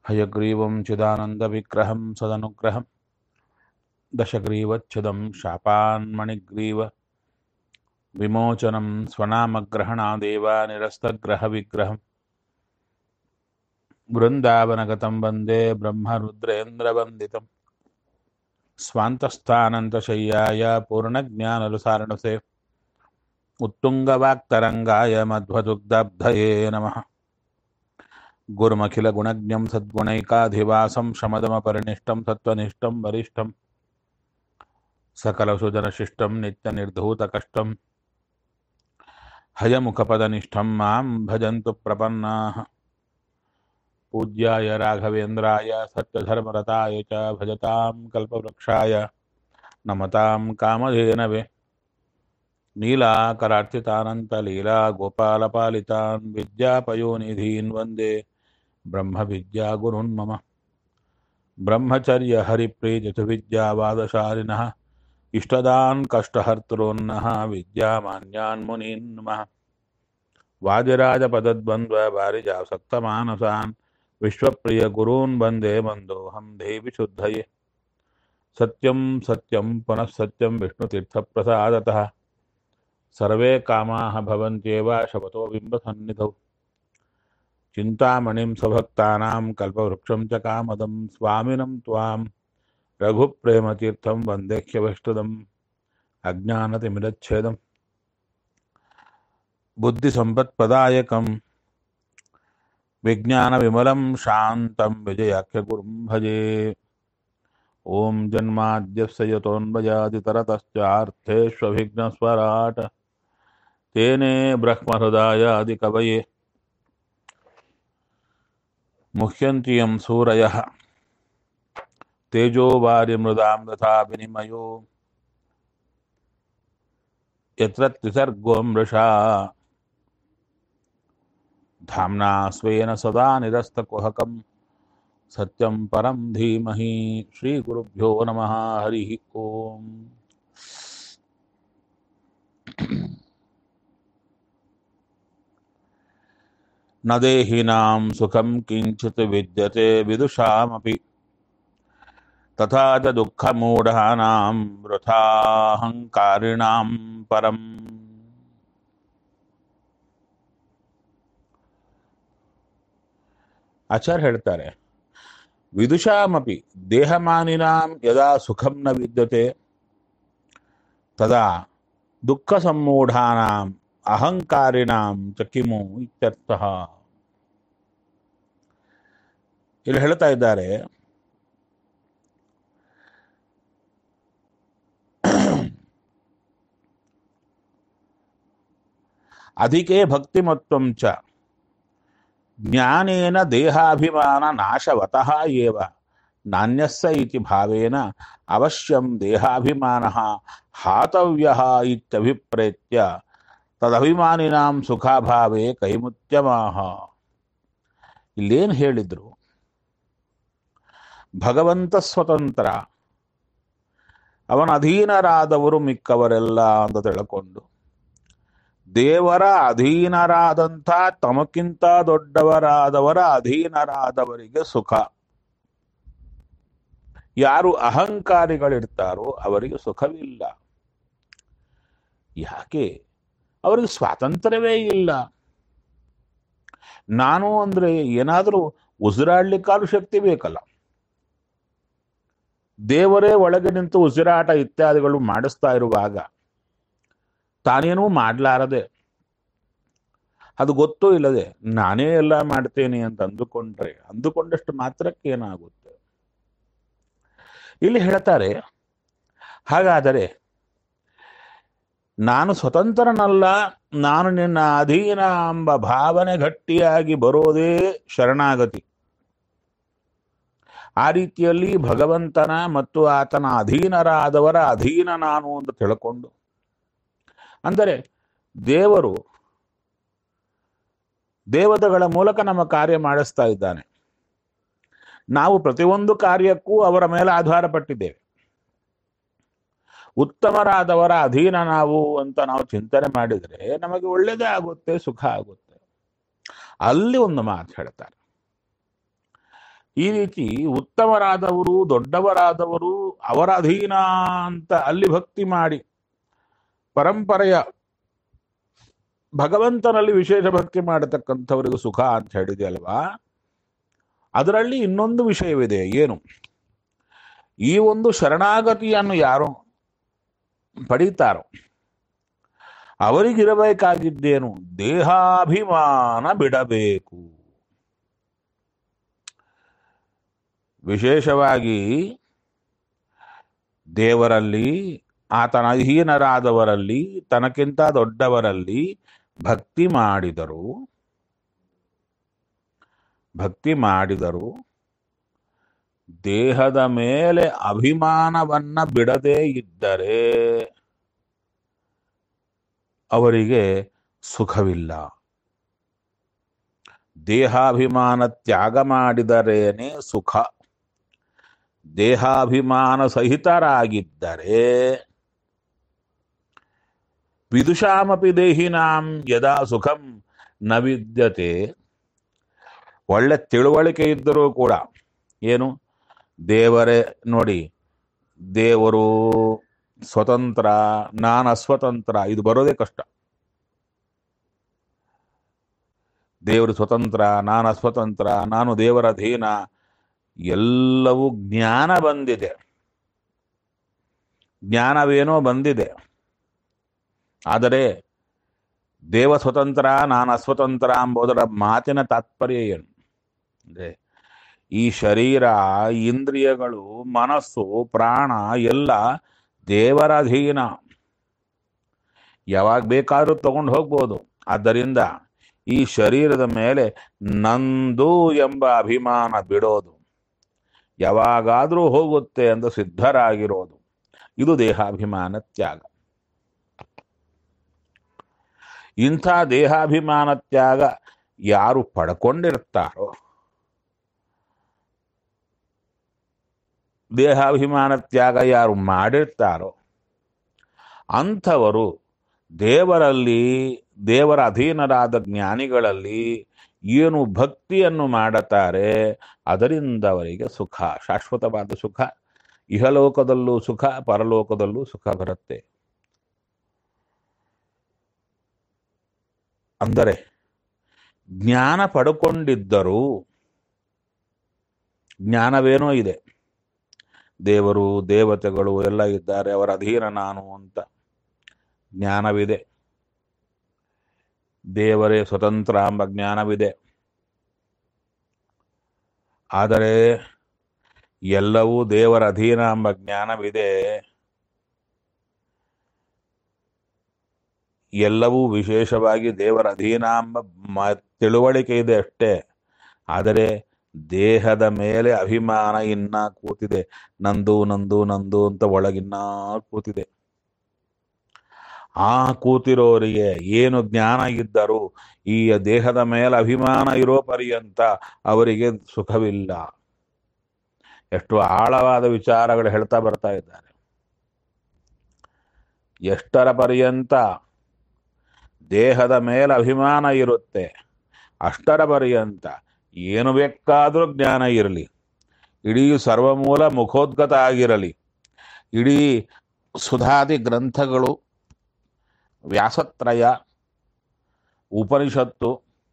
हयग्रीवं चिदानन्दविग्रहं सदनुग्रहं दशग्रीवच्छिदं शापान्मणिग्रीव विमोचनं स्वनामग्रहणादेव निरस्तग्रहविग्रहम् वृन्दावनगतं वन्दे ब्रह्मरुद्रेन्द्रवन्दितं स्वान्तस्थानन्तशय्याय पूर्णज्ञानरुसारणसे उत्तुङ्गवाक्तरङ्गाय मध्वदुग्धब्धये नमः गुरुमखिलगुणज्ञं सद्गुणैकाधिवासं शमदमपरिनिष्टं सत्त्वनिष्ठं वरिष्ठं सकलसुजनशिष्टं नित्यनिर्धूतकष्टं हयमुखपदनिष्ठं मां भजन्तु प्रपन्नाः पूज्याय राघवेन्द्राय सत्यधर्मरताय च भजतां कल्पवृक्षाय नमतां कामधेनवे नीलाकरार्चितानन्तलीला गोपालपालितान् विद्यापयोनिधीन् वन्दे ब्रह्मविद्यागुरुन् मम ब्रह्मचर्यहरिप्रीतिविद्यावादशालिनः इष्टदान् कष्टहर्तॄन्नः विद्यामान्यान् मुनीन् नमः वादिराजपदद्वन्द्ववारिजासक्तमानसान् विश्वप्रियगुरून् वन्दे मन्दोऽहं देवि शुद्धये सत्यं सत्यं पुनः सत्यं विष्णुतीर्थप्रसादतः सर्वे कामाः भवन्त्येव शपथो बिम्बसन्निधौ चिन्तामणिं स्वभक्तानां कल्पवृक्षं च कामदं स्वामिनं त्वां रघुप्रेमतीर्थं वन्देह्यवष्टदम् अज्ञानतिमिरच्छेदं बुद्धिसम्पत्प्रदायकं विज्ञानविमलं शान्तं विजयाख्यगुरुं भजे ॐ जन्माद्यस्य यतोऽन्वयादितरतश्चार्थेष्वभिघ्नस्वराट तेने ब्रह्महृदायादिकवये मुह्यन्ति यं सूरयः तेजो वारिमृदां तथा विनिमयो यत्र त्रिसर्गो मृषा धाम्ना स्वेन सदा निरस्तकुहकं सत्यं परं धीमहि श्रीगुरुभ्यो नमः हरिः ओम् न देहिनां सुखं किञ्चित् विद्यते विदुषामपि तथा च दुःखमूढानां वृथाहङ्कारिणां परम् ಆಚಾರ್ಯ ಹೇಳ್ತಾರೆ ವಿದುಷಾಮಪಿ ದೇಹಮಾನಿನಾಂ ಯದಾ ಸುಖಂ ನ ವಿದ್ಯತೆ ತದಾ ದುಃಖ ಸಮ್ಮೂಢಾನಾಂ ಅಹಂಕಾರಿಣಾಂ ಚ ಕಿಮು ಇತ್ಯರ್ಥಃ ಇಲ್ಲಿ ಹೇಳ್ತಾ ಇದ್ದಾರೆ ಅಧಿಕೆ ಭಕ್ತಿಮತ್ವಂ ಚ ಜ್ಞಾನೇನ ದೇಹಾಭಿಮಾನ ನಾಶವತಃ ಏವ ನಾಣ್ಯಸ್ಸ ಇತಿ ಭಾವೇನ ಅವಶ್ಯಂ ದೇಹಾಭಿಮಾನ ಹಾತವ್ಯ ಇತ್ಯಭಿಪ್ರೇತ್ಯ ತದಭಿಮಾನಿನಾಂ ಸುಖಾಭಾವೇ ಕೈಮುತ್ಯಮಾಹ ಇಲ್ಲೇನು ಹೇಳಿದ್ರು ಭಗವಂತ ಸ್ವತಂತ್ರ ಅವನ ಅಧೀನರಾದವರು ಮಿಕ್ಕವರೆಲ್ಲ ಅಂತ ತಿಳ್ಕೊಂಡು ದೇವರ ಅಧೀನರಾದಂಥ ತಮಕ್ಕಿಂತ ದೊಡ್ಡವರಾದವರ ಅಧೀನರಾದವರಿಗೆ ಸುಖ ಯಾರು ಅಹಂಕಾರಿಗಳಿರ್ತಾರೋ ಅವರಿಗೆ ಸುಖವಿಲ್ಲ ಯಾಕೆ ಅವರಿಗೆ ಸ್ವಾತಂತ್ರ್ಯವೇ ಇಲ್ಲ ನಾನು ಅಂದ್ರೆ ಏನಾದರೂ ಉಸಿರಾಡ್ಲಿಕ್ಕಾದ್ರೂ ಶಕ್ತಿ ಬೇಕಲ್ಲ ದೇವರೇ ಒಳಗೆ ನಿಂತು ಉಸಿರಾಟ ಇತ್ಯಾದಿಗಳು ಮಾಡಿಸ್ತಾ ಇರುವಾಗ ತಾನೇನೂ ಮಾಡಲಾರದೆ ಅದು ಗೊತ್ತೂ ಇಲ್ಲದೆ ನಾನೇ ಎಲ್ಲ ಮಾಡ್ತೇನೆ ಅಂತ ಅಂದುಕೊಂಡ್ರೆ ಅಂದುಕೊಂಡಷ್ಟು ಮಾತ್ರಕ್ಕೆ ಏನಾಗುತ್ತೆ ಇಲ್ಲಿ ಹೇಳ್ತಾರೆ ಹಾಗಾದರೆ ನಾನು ಸ್ವತಂತ್ರನಲ್ಲ ನಾನು ನಿನ್ನ ಅಧೀನ ಎಂಬ ಭಾವನೆ ಗಟ್ಟಿಯಾಗಿ ಬರೋದೇ ಶರಣಾಗತಿ ಆ ರೀತಿಯಲ್ಲಿ ಭಗವಂತನ ಮತ್ತು ಆತನ ಅಧೀನರಾದವರ ಅಧೀನ ನಾನು ಅಂತ ತಿಳ್ಕೊಂಡು ಅಂದರೆ ದೇವರು ದೇವತೆಗಳ ಮೂಲಕ ನಮ್ಮ ಕಾರ್ಯ ಮಾಡಿಸ್ತಾ ಇದ್ದಾನೆ ನಾವು ಪ್ರತಿಯೊಂದು ಕಾರ್ಯಕ್ಕೂ ಅವರ ಮೇಲೆ ಆಧಾರ ಪಟ್ಟಿದ್ದೇವೆ ಉತ್ತಮರಾದವರ ಅಧೀನ ನಾವು ಅಂತ ನಾವು ಚಿಂತನೆ ಮಾಡಿದರೆ ನಮಗೆ ಒಳ್ಳೆಯದೇ ಆಗುತ್ತೆ ಸುಖ ಆಗುತ್ತೆ ಅಲ್ಲಿ ಒಂದು ಮಾತು ಹೇಳ್ತಾರೆ ಈ ರೀತಿ ಉತ್ತಮರಾದವರು ದೊಡ್ಡವರಾದವರು ಅವರ ಅಧೀನ ಅಂತ ಅಲ್ಲಿ ಭಕ್ತಿ ಮಾಡಿ ಪರಂಪರೆಯ ಭಗವಂತನಲ್ಲಿ ವಿಶೇಷ ಭಕ್ತಿ ಮಾಡತಕ್ಕಂಥವರಿಗೂ ಸುಖ ಅಂತ ಹೇಳಿದೆ ಅಲ್ವಾ ಅದರಲ್ಲಿ ಇನ್ನೊಂದು ವಿಷಯವಿದೆ ಏನು ಈ ಒಂದು ಶರಣಾಗತಿಯನ್ನು ಯಾರು ಪಡೀತಾರೋ ಅವರಿಗಿರಬೇಕಾಗಿದ್ದೇನು ದೇಹಾಭಿಮಾನ ಬಿಡಬೇಕು ವಿಶೇಷವಾಗಿ ದೇವರಲ್ಲಿ ಆತನ ಅಧೀನರಾದವರಲ್ಲಿ ತನಕ್ಕಿಂತ ದೊಡ್ಡವರಲ್ಲಿ ಭಕ್ತಿ ಮಾಡಿದರು ಭಕ್ತಿ ಮಾಡಿದರು ದೇಹದ ಮೇಲೆ ಅಭಿಮಾನವನ್ನ ಬಿಡದೇ ಇದ್ದರೆ ಅವರಿಗೆ ಸುಖವಿಲ್ಲ ದೇಹಾಭಿಮಾನ ತ್ಯಾಗ ಮಾಡಿದರೇನೆ ಸುಖ ದೇಹಾಭಿಮಾನ ಸಹಿತರಾಗಿದ್ದರೆ ವಿದುಷಾಮಪಿ ದೇಹಿನಾಂ ಯದಾ ಸುಖಂ ನ ವಿದ್ಯತೆ ಒಳ್ಳೆ ತಿಳುವಳಿಕೆ ಇದ್ದರೂ ಕೂಡ ಏನು ದೇವರೇ ನೋಡಿ ದೇವರು ಸ್ವತಂತ್ರ ನಾನು ಅಸ್ವತಂತ್ರ ಇದು ಬರೋದೇ ಕಷ್ಟ ದೇವರು ಸ್ವತಂತ್ರ ನಾನು ಅಸ್ವತಂತ್ರ ನಾನು ದೇವರ ಅಧೀನ ಎಲ್ಲವೂ ಜ್ಞಾನ ಬಂದಿದೆ ಜ್ಞಾನವೇನೋ ಬಂದಿದೆ ಆದರೆ ದೇವ ಸ್ವತಂತ್ರ ನಾನು ಅಸ್ವತಂತ್ರ ಎಂಬುದರ ಮಾತಿನ ತಾತ್ಪರ್ಯ ಏನು ಅಂದ್ರೆ ಈ ಶರೀರ ಇಂದ್ರಿಯಗಳು ಮನಸ್ಸು ಪ್ರಾಣ ಎಲ್ಲ ದೇವರ ಅಧೀನ ಯಾವಾಗ ಬೇಕಾದ್ರೂ ತಗೊಂಡು ಹೋಗ್ಬೋದು ಆದ್ದರಿಂದ ಈ ಶರೀರದ ಮೇಲೆ ನಂದು ಎಂಬ ಅಭಿಮಾನ ಬಿಡೋದು ಯಾವಾಗಾದರೂ ಹೋಗುತ್ತೆ ಎಂದು ಸಿದ್ಧರಾಗಿರೋದು ಇದು ದೇಹಾಭಿಮಾನ ತ್ಯಾಗ ಇಂಥ ದೇಹಾಭಿಮಾನ ತ್ಯಾಗ ಯಾರು ಪಡ್ಕೊಂಡಿರ್ತಾರೋ ದೇಹಾಭಿಮಾನ ತ್ಯಾಗ ಯಾರು ಮಾಡಿರ್ತಾರೋ ಅಂಥವರು ದೇವರಲ್ಲಿ ದೇವರ ಅಧೀನರಾದ ಜ್ಞಾನಿಗಳಲ್ಲಿ ಏನು ಭಕ್ತಿಯನ್ನು ಮಾಡುತ್ತಾರೆ ಅದರಿಂದ ಅವರಿಗೆ ಸುಖ ಶಾಶ್ವತವಾದ ಸುಖ ಇಹಲೋಕದಲ್ಲೂ ಸುಖ ಪರಲೋಕದಲ್ಲೂ ಸುಖ ಬರುತ್ತೆ ಅಂದರೆ ಜ್ಞಾನ ಪಡ್ಕೊಂಡಿದ್ದರೂ ಜ್ಞಾನವೇನೋ ಇದೆ ದೇವರು ದೇವತೆಗಳು ಎಲ್ಲ ಇದ್ದಾರೆ ಅವರ ಅಧೀನ ನಾನು ಅಂತ ಜ್ಞಾನವಿದೆ ದೇವರೇ ಸ್ವತಂತ್ರ ಎಂಬ ಜ್ಞಾನವಿದೆ ಆದರೆ ಎಲ್ಲವೂ ದೇವರ ಅಧೀನ ಎಂಬ ಜ್ಞಾನವಿದೆ ಎಲ್ಲವೂ ವಿಶೇಷವಾಗಿ ದೇವರ ಅಧೀನ ಎಂಬ ಮ- ತಿಳುವಳಿಕೆ ಇದೆ ಅಷ್ಟೇ ಆದರೆ ದೇಹದ ಮೇಲೆ ಅಭಿಮಾನ ಇನ್ನ ಕೂತಿದೆ ನಂದು ನಂದು ನಂದು ಅಂತ ಒಳಗಿನ್ನ ಕೂತಿದೆ ಆ ಕೂತಿರೋರಿಗೆ ಏನು ಜ್ಞಾನ ಇದ್ದರೂ ಈ ದೇಹದ ಮೇಲೆ ಅಭಿಮಾನ ಇರೋ ಪರ್ಯಂತ ಅವರಿಗೆ ಸುಖವಿಲ್ಲ ಎಷ್ಟು ಆಳವಾದ ವಿಚಾರಗಳು ಹೇಳ್ತಾ ಬರ್ತಾ ಇದ್ದಾರೆ ಎಷ್ಟರ ಪರ್ಯಂತ ದೇಹದ ಮೇಲೆ ಅಭಿಮಾನ ಇರುತ್ತೆ ಅಷ್ಟರ ಪರ್ಯಂತ ಏನು ಬೇಕಾದರೂ ಜ್ಞಾನ ಇರಲಿ ಇಡೀ ಸರ್ವಮೂಲ ಮುಖೋದ್ಗತ ಆಗಿರಲಿ ಇಡೀ ಸುಧಾದಿ ಗ್ರಂಥಗಳು ವ್ಯಾಸತ್ರಯ ಉಪನಿಷತ್ತು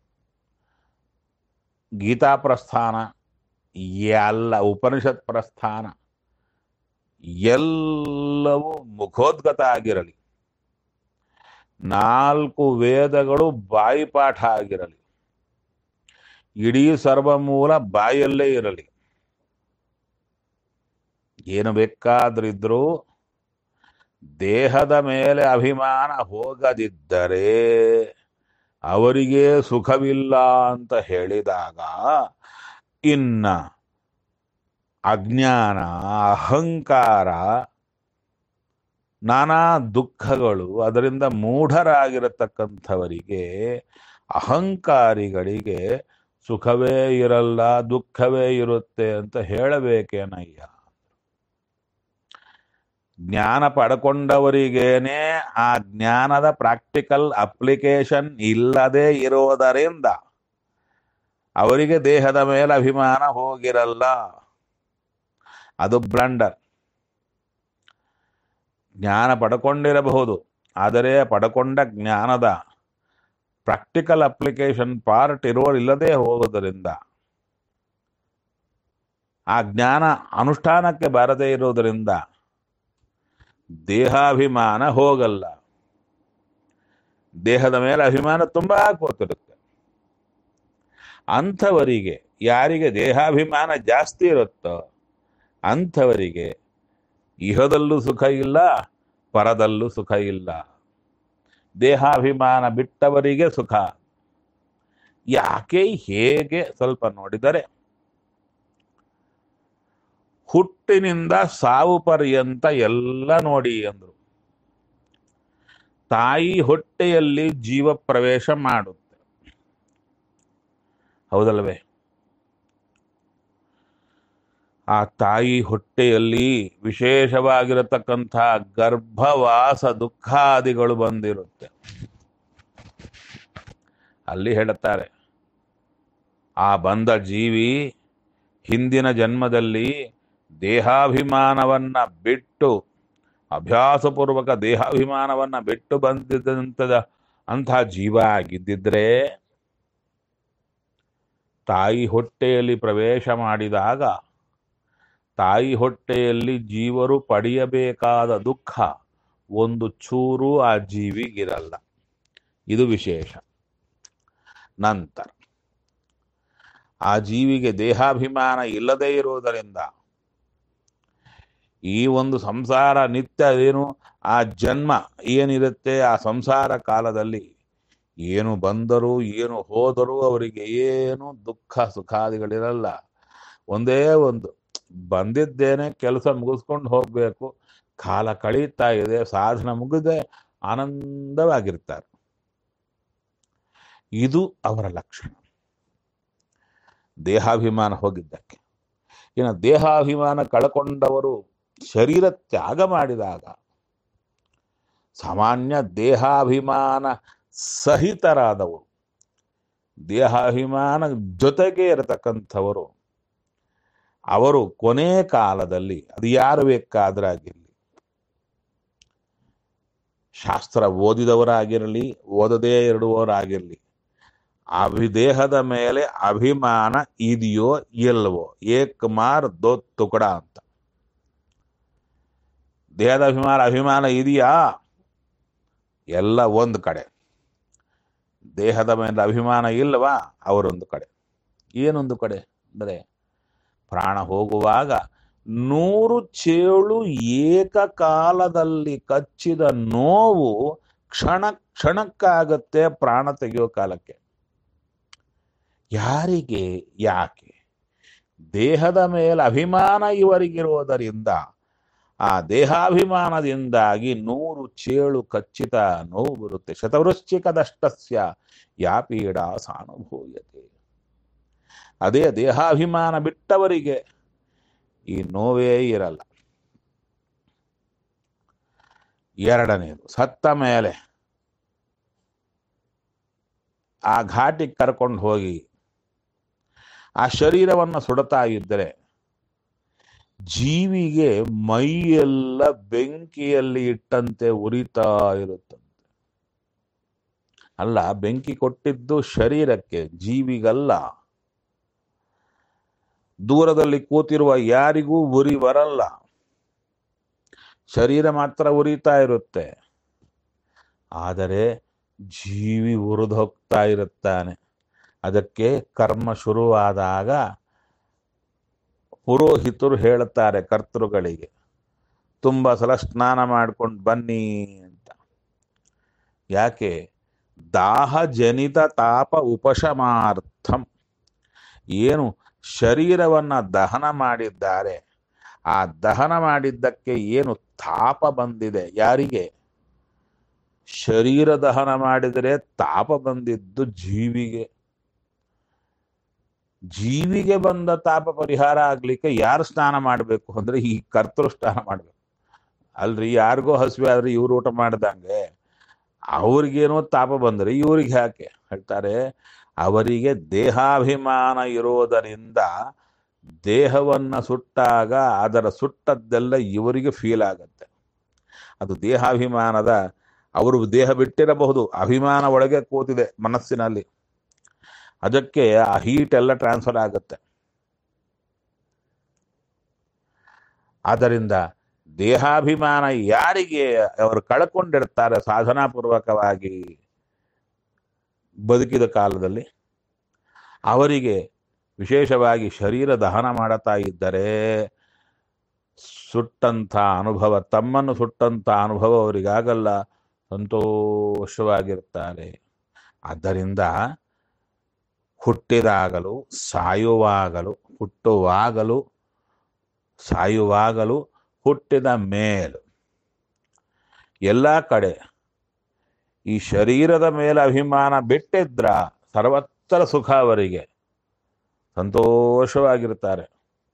ಗೀತಾ ಪ್ರಸ್ಥಾನ ಎಲ್ಲ ಉಪನಿಷತ್ ಪ್ರಸ್ಥಾನ ಎಲ್ಲವೂ ಮುಖೋದ್ಗತ ಆಗಿರಲಿ ನಾಲ್ಕು ವೇದಗಳು ಬಾಯಿಪಾಠ ಆಗಿರಲಿ ಇಡೀ ಸರ್ವಮೂಲ ಬಾಯಲ್ಲೇ ಇರಲಿ ಏನು ಬೇಕಾದ್ರಿದ್ರೂ ದೇಹದ ಮೇಲೆ ಅಭಿಮಾನ ಹೋಗದಿದ್ದರೆ ಅವರಿಗೆ ಸುಖವಿಲ್ಲ ಅಂತ ಹೇಳಿದಾಗ ಇನ್ನ ಅಜ್ಞಾನ ಅಹಂಕಾರ ನಾನಾ ದುಃಖಗಳು ಅದರಿಂದ ಮೂಢರಾಗಿರತಕ್ಕಂಥವರಿಗೆ ಅಹಂಕಾರಿಗಳಿಗೆ ಸುಖವೇ ಇರಲ್ಲ ದುಃಖವೇ ಇರುತ್ತೆ ಅಂತ ಹೇಳಬೇಕೇನಯ್ಯ ಜ್ಞಾನ ಪಡ್ಕೊಂಡವರಿಗೇನೆ ಆ ಜ್ಞಾನದ ಪ್ರಾಕ್ಟಿಕಲ್ ಅಪ್ಲಿಕೇಶನ್ ಇಲ್ಲದೆ ಇರೋದರಿಂದ ಅವರಿಗೆ ದೇಹದ ಮೇಲೆ ಅಭಿಮಾನ ಹೋಗಿರಲ್ಲ ಅದು ಬ್ಲಂಡರ್ ಜ್ಞಾನ ಪಡ್ಕೊಂಡಿರಬಹುದು ಆದರೆ ಪಡ್ಕೊಂಡ ಜ್ಞಾನದ ಪ್ರಾಕ್ಟಿಕಲ್ ಅಪ್ಲಿಕೇಶನ್ ಪಾರ್ಟ್ ಇರೋರಿಲ್ಲದೆ ಹೋಗೋದರಿಂದ ಆ ಜ್ಞಾನ ಅನುಷ್ಠಾನಕ್ಕೆ ಬಾರದೇ ಇರೋದರಿಂದ ದೇಹಾಭಿಮಾನ ಹೋಗಲ್ಲ ದೇಹದ ಮೇಲೆ ಅಭಿಮಾನ ತುಂಬಾ ಕೂತಿರುತ್ತೆ ಅಂಥವರಿಗೆ ಯಾರಿಗೆ ದೇಹಾಭಿಮಾನ ಜಾಸ್ತಿ ಇರುತ್ತೋ ಅಂಥವರಿಗೆ ಇಹದಲ್ಲೂ ಸುಖ ಇಲ್ಲ ಪರದಲ್ಲೂ ಸುಖ ಇಲ್ಲ ದೇಹಾಭಿಮಾನ ಬಿಟ್ಟವರಿಗೆ ಸುಖ ಯಾಕೆ ಹೇಗೆ ಸ್ವಲ್ಪ ನೋಡಿದರೆ ಹುಟ್ಟಿನಿಂದ ಸಾವು ಪರ್ಯಂತ ಎಲ್ಲ ನೋಡಿ ಅಂದ್ರು ತಾಯಿ ಹೊಟ್ಟೆಯಲ್ಲಿ ಜೀವ ಪ್ರವೇಶ ಮಾಡುತ್ತೆ ಹೌದಲ್ವೇ ಆ ತಾಯಿ ಹೊಟ್ಟೆಯಲ್ಲಿ ವಿಶೇಷವಾಗಿರತಕ್ಕಂಥ ಗರ್ಭವಾಸ ದುಃಖಾದಿಗಳು ಬಂದಿರುತ್ತೆ ಅಲ್ಲಿ ಹೇಳುತ್ತಾರೆ ಆ ಬಂದ ಜೀವಿ ಹಿಂದಿನ ಜನ್ಮದಲ್ಲಿ ದೇಹಾಭಿಮಾನವನ್ನ ಬಿಟ್ಟು ಅಭ್ಯಾಸಪೂರ್ವಕ ದೇಹಾಭಿಮಾನವನ್ನ ಬಿಟ್ಟು ಬಂದಿದ್ದಂಥದ ಅಂಥ ಜೀವ ಆಗಿದ್ದಿದ್ರೆ ತಾಯಿ ಹೊಟ್ಟೆಯಲ್ಲಿ ಪ್ರವೇಶ ಮಾಡಿದಾಗ ತಾಯಿ ಹೊಟ್ಟೆಯಲ್ಲಿ ಜೀವರು ಪಡೆಯಬೇಕಾದ ದುಃಖ ಒಂದು ಚೂರು ಆ ಜೀವಿಗಿರಲ್ಲ ಇದು ವಿಶೇಷ ನಂತರ ಆ ಜೀವಿಗೆ ದೇಹಾಭಿಮಾನ ಇಲ್ಲದೇ ಇರುವುದರಿಂದ ಈ ಒಂದು ಸಂಸಾರ ನಿತ್ಯ ಏನು ಆ ಜನ್ಮ ಏನಿರುತ್ತೆ ಆ ಸಂಸಾರ ಕಾಲದಲ್ಲಿ ಏನು ಬಂದರೂ ಏನು ಹೋದರೂ ಅವರಿಗೆ ಏನು ದುಃಖ ಸುಖಾದಿಗಳಿರಲ್ಲ ಒಂದೇ ಒಂದು ಬಂದಿದ್ದೇನೆ ಕೆಲಸ ಮುಗಿಸ್ಕೊಂಡು ಹೋಗಬೇಕು ಕಾಲ ಕಳೀತಾ ಇದೆ ಸಾಧನ ಮುಗಿದೆ ಆನಂದವಾಗಿರ್ತಾರೆ ಇದು ಅವರ ಲಕ್ಷಣ ದೇಹಾಭಿಮಾನ ಹೋಗಿದ್ದಕ್ಕೆ ಇನ್ನು ದೇಹಾಭಿಮಾನ ಕಳಕೊಂಡವರು ಶರೀರ ತ್ಯಾಗ ಮಾಡಿದಾಗ ಸಾಮಾನ್ಯ ದೇಹಾಭಿಮಾನ ಸಹಿತರಾದವರು ದೇಹಾಭಿಮಾನ ಜೊತೆಗೆ ಇರತಕ್ಕಂಥವರು ಅವರು ಕೊನೆ ಕಾಲದಲ್ಲಿ ಅದು ಯಾರು ಬೇಕಾದ್ರಾಗಿರಲಿ ಶಾಸ್ತ್ರ ಓದಿದವರಾಗಿರಲಿ ಓದದೇ ಇರುವವರಾಗಿರಲಿ ಅಭಿದೇಹದ ಮೇಲೆ ಅಭಿಮಾನ ಇದೆಯೋ ಇಲ್ವೋ ಏಕ್ ಮಾರ್ ದೋ ತುಕಡ ಅಂತ ದೇಹದ ಅಭಿಮಾನ ಅಭಿಮಾನ ಇದೆಯಾ ಎಲ್ಲ ಒಂದು ಕಡೆ ದೇಹದ ಮೇಲೆ ಅಭಿಮಾನ ಇಲ್ಲವಾ ಅವರೊಂದು ಕಡೆ ಏನೊಂದು ಕಡೆ ಅಂದರೆ ಪ್ರಾಣ ಹೋಗುವಾಗ ನೂರು ಚೇಳು ಏಕಕಾಲದಲ್ಲಿ ಕಚ್ಚಿದ ನೋವು ಕ್ಷಣ ಕ್ಷಣಕ್ಕಾಗತ್ತೆ ಪ್ರಾಣ ತೆಗೆಯೋ ಕಾಲಕ್ಕೆ ಯಾರಿಗೆ ಯಾಕೆ ದೇಹದ ಮೇಲೆ ಅಭಿಮಾನ ಇವರಿಗಿರುವುದರಿಂದ ಆ ದೇಹಾಭಿಮಾನದಿಂದಾಗಿ ನೂರು ಚೇಳು ಖಚಿತ ನೋವು ಬರುತ್ತೆ ಶತವೃಶ್ಚಿಕದಷ್ಟಸ್ಯ ಯಾ ಪೀಡ ಸಾನುಭೂಯತೆ ಅದೇ ದೇಹಾಭಿಮಾನ ಬಿಟ್ಟವರಿಗೆ ಈ ನೋವೇ ಇರಲ್ಲ ಎರಡನೇದು ಸತ್ತ ಮೇಲೆ ಆ ಘಾಟಿಗೆ ಕರ್ಕೊಂಡು ಹೋಗಿ ಆ ಶರೀರವನ್ನು ಸುಡತಾ ಇದ್ದರೆ ಜೀವಿಗೆ ಮೈಯೆಲ್ಲ ಬೆಂಕಿಯಲ್ಲಿ ಇಟ್ಟಂತೆ ಉರಿತಾ ಇರುತ್ತಂತೆ ಅಲ್ಲ ಬೆಂಕಿ ಕೊಟ್ಟಿದ್ದು ಶರೀರಕ್ಕೆ ಜೀವಿಗಲ್ಲ ದೂರದಲ್ಲಿ ಕೂತಿರುವ ಯಾರಿಗೂ ಉರಿ ಬರಲ್ಲ ಶರೀರ ಮಾತ್ರ ಉರಿತಾ ಇರುತ್ತೆ ಆದರೆ ಜೀವಿ ಉರಿದು ಹೋಗ್ತಾ ಇರುತ್ತಾನೆ ಅದಕ್ಕೆ ಕರ್ಮ ಶುರುವಾದಾಗ ಪುರೋಹಿತರು ಹೇಳುತ್ತಾರೆ ಕರ್ತೃಗಳಿಗೆ ತುಂಬ ಸಲ ಸ್ನಾನ ಮಾಡ್ಕೊಂಡು ಬನ್ನಿ ಅಂತ ಯಾಕೆ ದಾಹ ಜನಿತ ತಾಪ ಉಪಶಮಾರ್ಥಂ ಏನು ಶರೀರವನ್ನ ದಹನ ಮಾಡಿದ್ದಾರೆ ಆ ದಹನ ಮಾಡಿದ್ದಕ್ಕೆ ಏನು ತಾಪ ಬಂದಿದೆ ಯಾರಿಗೆ ಶರೀರ ದಹನ ಮಾಡಿದರೆ ತಾಪ ಬಂದಿದ್ದು ಜೀವಿಗೆ ಜೀವಿಗೆ ಬಂದ ತಾಪ ಪರಿಹಾರ ಆಗ್ಲಿಕ್ಕೆ ಯಾರು ಸ್ನಾನ ಮಾಡಬೇಕು ಅಂದ್ರೆ ಈ ಕರ್ತೃ ಸ್ನಾನ ಮಾಡ್ಬೇಕು ಅಲ್ರಿ ಯಾರಿಗೋ ಹಸಿವೆ ಆದ್ರೆ ಇವ್ರು ಊಟ ಮಾಡ್ದಂಗೆ ಅವ್ರಿಗೇನೋ ತಾಪ ಬಂದ್ರೆ ಇವ್ರಿಗೆ ಯಾಕೆ ಹೇಳ್ತಾರೆ ಅವರಿಗೆ ದೇಹಾಭಿಮಾನ ಇರೋದರಿಂದ ದೇಹವನ್ನು ಸುಟ್ಟಾಗ ಅದರ ಸುಟ್ಟದ್ದೆಲ್ಲ ಇವರಿಗೆ ಫೀಲ್ ಆಗತ್ತೆ ಅದು ದೇಹಾಭಿಮಾನದ ಅವರು ದೇಹ ಬಿಟ್ಟಿರಬಹುದು ಅಭಿಮಾನ ಒಳಗೆ ಕೂತಿದೆ ಮನಸ್ಸಿನಲ್ಲಿ ಅದಕ್ಕೆ ಆ ಹೀಟ್ ಎಲ್ಲ ಟ್ರಾನ್ಸ್ಫರ್ ಆಗುತ್ತೆ ಆದ್ದರಿಂದ ದೇಹಾಭಿಮಾನ ಯಾರಿಗೆ ಅವರು ಕಳ್ಕೊಂಡಿರ್ತಾರೆ ಸಾಧನಾಪೂರ್ವಕವಾಗಿ ಬದುಕಿದ ಕಾಲದಲ್ಲಿ ಅವರಿಗೆ ವಿಶೇಷವಾಗಿ ಶರೀರ ದಹನ ಮಾಡುತ್ತಾ ಇದ್ದರೆ ಸುಟ್ಟಂಥ ಅನುಭವ ತಮ್ಮನ್ನು ಸುಟ್ಟಂಥ ಅನುಭವ ಅವರಿಗಾಗಲ್ಲ ಸಂತೋಷವಾಗಿರ್ತಾರೆ ಆದ್ದರಿಂದ ಹುಟ್ಟಿದಾಗಲೂ ಸಾಯುವಾಗಲೂ ಹುಟ್ಟುವಾಗಲೂ ಸಾಯುವಾಗಲೂ ಹುಟ್ಟಿದ ಮೇಲು ಎಲ್ಲ ಕಡೆ ಈ ಶರೀರದ ಮೇಲೆ ಅಭಿಮಾನ ಬಿಟ್ಟಿದ್ರ ಸರ್ವತ್ರ ಸುಖ ಅವರಿಗೆ ಸಂತೋಷವಾಗಿರ್ತಾರೆ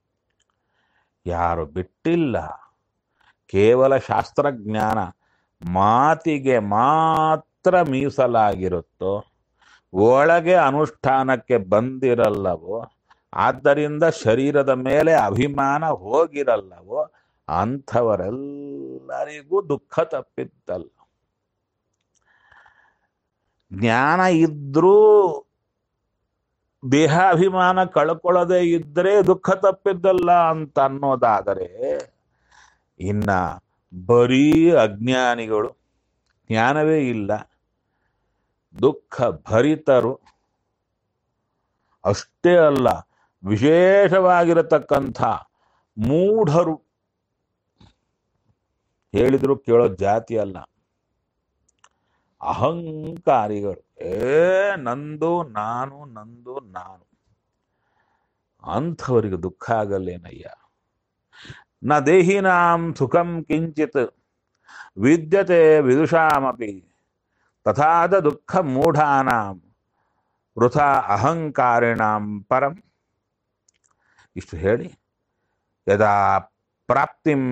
ಯಾರು ಬಿಟ್ಟಿಲ್ಲ ಕೇವಲ ಶಾಸ್ತ್ರಜ್ಞಾನ ಮಾತಿಗೆ ಮಾತ್ರ ಮೀಸಲಾಗಿರುತ್ತೋ ಒಳಗೆ ಅನುಷ್ಠಾನಕ್ಕೆ ಬಂದಿರಲ್ಲವೋ ಆದ್ದರಿಂದ ಶರೀರದ ಮೇಲೆ ಅಭಿಮಾನ ಹೋಗಿರಲ್ಲವೋ ಅಂಥವರೆಲ್ಲರಿಗೂ ದುಃಖ ತಪ್ಪಿದ್ದಲ್ಲ ಜ್ಞಾನ ಇದ್ರೂ ದೇಹಾಭಿಮಾನ ಕಳ್ಕೊಳ್ಳದೆ ಇದ್ರೆ ದುಃಖ ತಪ್ಪಿದ್ದಲ್ಲ ಅಂತ ಅನ್ನೋದಾದರೆ ಇನ್ನ ಬರೀ ಅಜ್ಞಾನಿಗಳು ಜ್ಞಾನವೇ ಇಲ್ಲ ದುಃಖ ಭರಿತರು ಅಷ್ಟೇ ಅಲ್ಲ ವಿಶೇಷವಾಗಿರತಕ್ಕಂಥ ಮೂಢರು ಹೇಳಿದ್ರು ಕೇಳೋ ಜಾತಿ ಅಲ್ಲ ಅಹಂಕಾರಿಗಳು ಏ ನಂದು ನಾನು ನಂದು ನಾನು ಅಂಥವರಿಗೆ ದುಃಖ ಆಗಲ್ಲೇನಯ್ಯ ನ ದೇಹಿನಾಂ ಸುಖಂ ಕಿಂಚಿತ್ ವಿದ್ಯತೆ ವಿದುಷಾಮಪಿ ತಥಾದ ದುಃಖ ಮೂಢಾನಾಂ ವೃಥಾ ಅಹಂಕಾರಿಣಾಂ ಪರಂ ಇಷ್ಟು ಹೇಳಿ ಯದಾ ಪ್ರಾಪ್ತಿಂ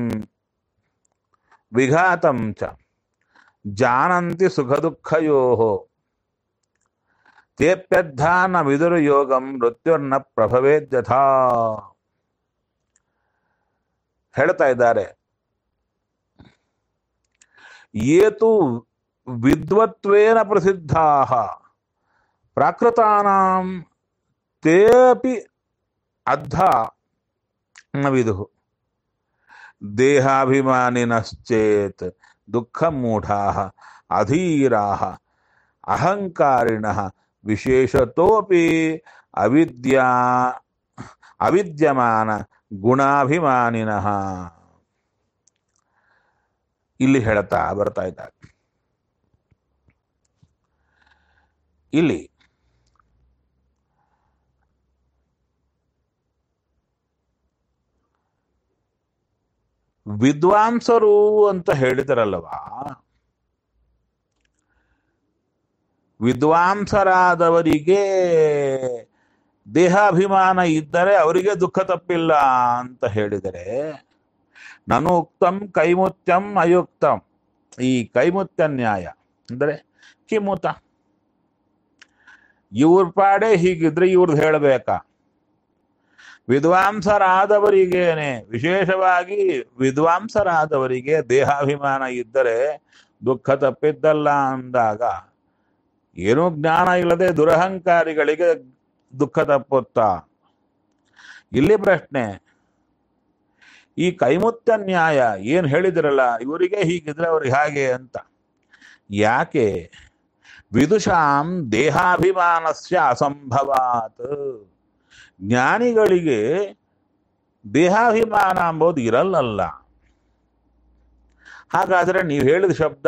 ವಿಘಾತಂ ಚ ಜಾನಂತಿ ಸುಖ ದುಃಖಯೋ ತೇಪ್ಯದ್ಧಾ ನ ವಿದುರು ಯೋಗಂ ಮೃತ್ಯುರ್ನ ಪ್ರಭವೇದ್ಯಥಾ ಹೇಳ್ತಾ ಇದ್ದಾರೆ ಏತು ವಿದ್ವತ್ವೇನ ಪ್ರಸಿದ್ಧಾ ಪ್ರಾಕೃತಾನಾಂ ತೇಪಿ ಅದ್ಧ ನ ವಿದು ದೇಹಾಭಿಮಾನಿನಶ್ಚೇತ್ ದುಃಖ ಮೂಢಾ ಅಧೀರಾ ಅಹಂಕಾರಿಣ ವಿಶೇಷತೋಪಿ ಅವಿದ್ಯಾ ಅವಿದ್ಯಮಾನ ಗುಣಾಭಿಮಾನಿನಃ ಇಲ್ಲಿ ಹೇಳ್ತಾ ಬರ್ತಾ ಇದ್ದಾರೆ ಇಲ್ಲಿ ವಿದ್ವಾಂಸರು ಅಂತ ಹೇಳಿದರಲ್ವಾ ವಿದ್ವಾಂಸರಾದವರಿಗೆ ದೇಹಾಭಿಮಾನ ಇದ್ದರೆ ಅವರಿಗೆ ದುಃಖ ತಪ್ಪಿಲ್ಲ ಅಂತ ಹೇಳಿದರೆ ನಾನು ಉಕ್ತಂ ಕೈಮುತ್ಯಂ ಅಯುಕ್ತಂ ಈ ಕೈಮುತ್ಯ ನ್ಯಾಯ ಅಂದರೆ ಕಿಮುತ ಇವ್ರ ಪಾಡೆ ಹೀಗಿದ್ರೆ ಇವ್ರದ್ದು ಹೇಳಬೇಕಾ ವಿದ್ವಾಂಸರಾದವರಿಗೇನೆ ವಿಶೇಷವಾಗಿ ವಿದ್ವಾಂಸರಾದವರಿಗೆ ದೇಹಾಭಿಮಾನ ಇದ್ದರೆ ದುಃಖ ತಪ್ಪಿದ್ದಲ್ಲ ಅಂದಾಗ ಏನೂ ಜ್ಞಾನ ಇಲ್ಲದೆ ದುರಹಂಕಾರಿಗಳಿಗೆ ದುಃಖ ತಪ್ಪುತ್ತಾ ಇಲ್ಲಿ ಪ್ರಶ್ನೆ ಈ ಕೈಮುತ್ಯ ನ್ಯಾಯ ಏನು ಹೇಳಿದಿರಲ್ಲ ಇವರಿಗೆ ಹೀಗಿದ್ರೆ ಅವ್ರಿಗೆ ಹಾಗೆ ಅಂತ ಯಾಕೆ ವಿದುಷಾಂ ದೇಹಾಭಿಮಾನಸ್ಯ ಅಸಂಭವಾತ್ ಜ್ಞಾನಿಗಳಿಗೆ ದೇಹಾಭಿಮಾನ ಅಂಬೋದು ಇರಲ್ಲಲ್ಲ ಹಾಗಾದ್ರೆ ನೀವು ಹೇಳಿದ ಶಬ್ದ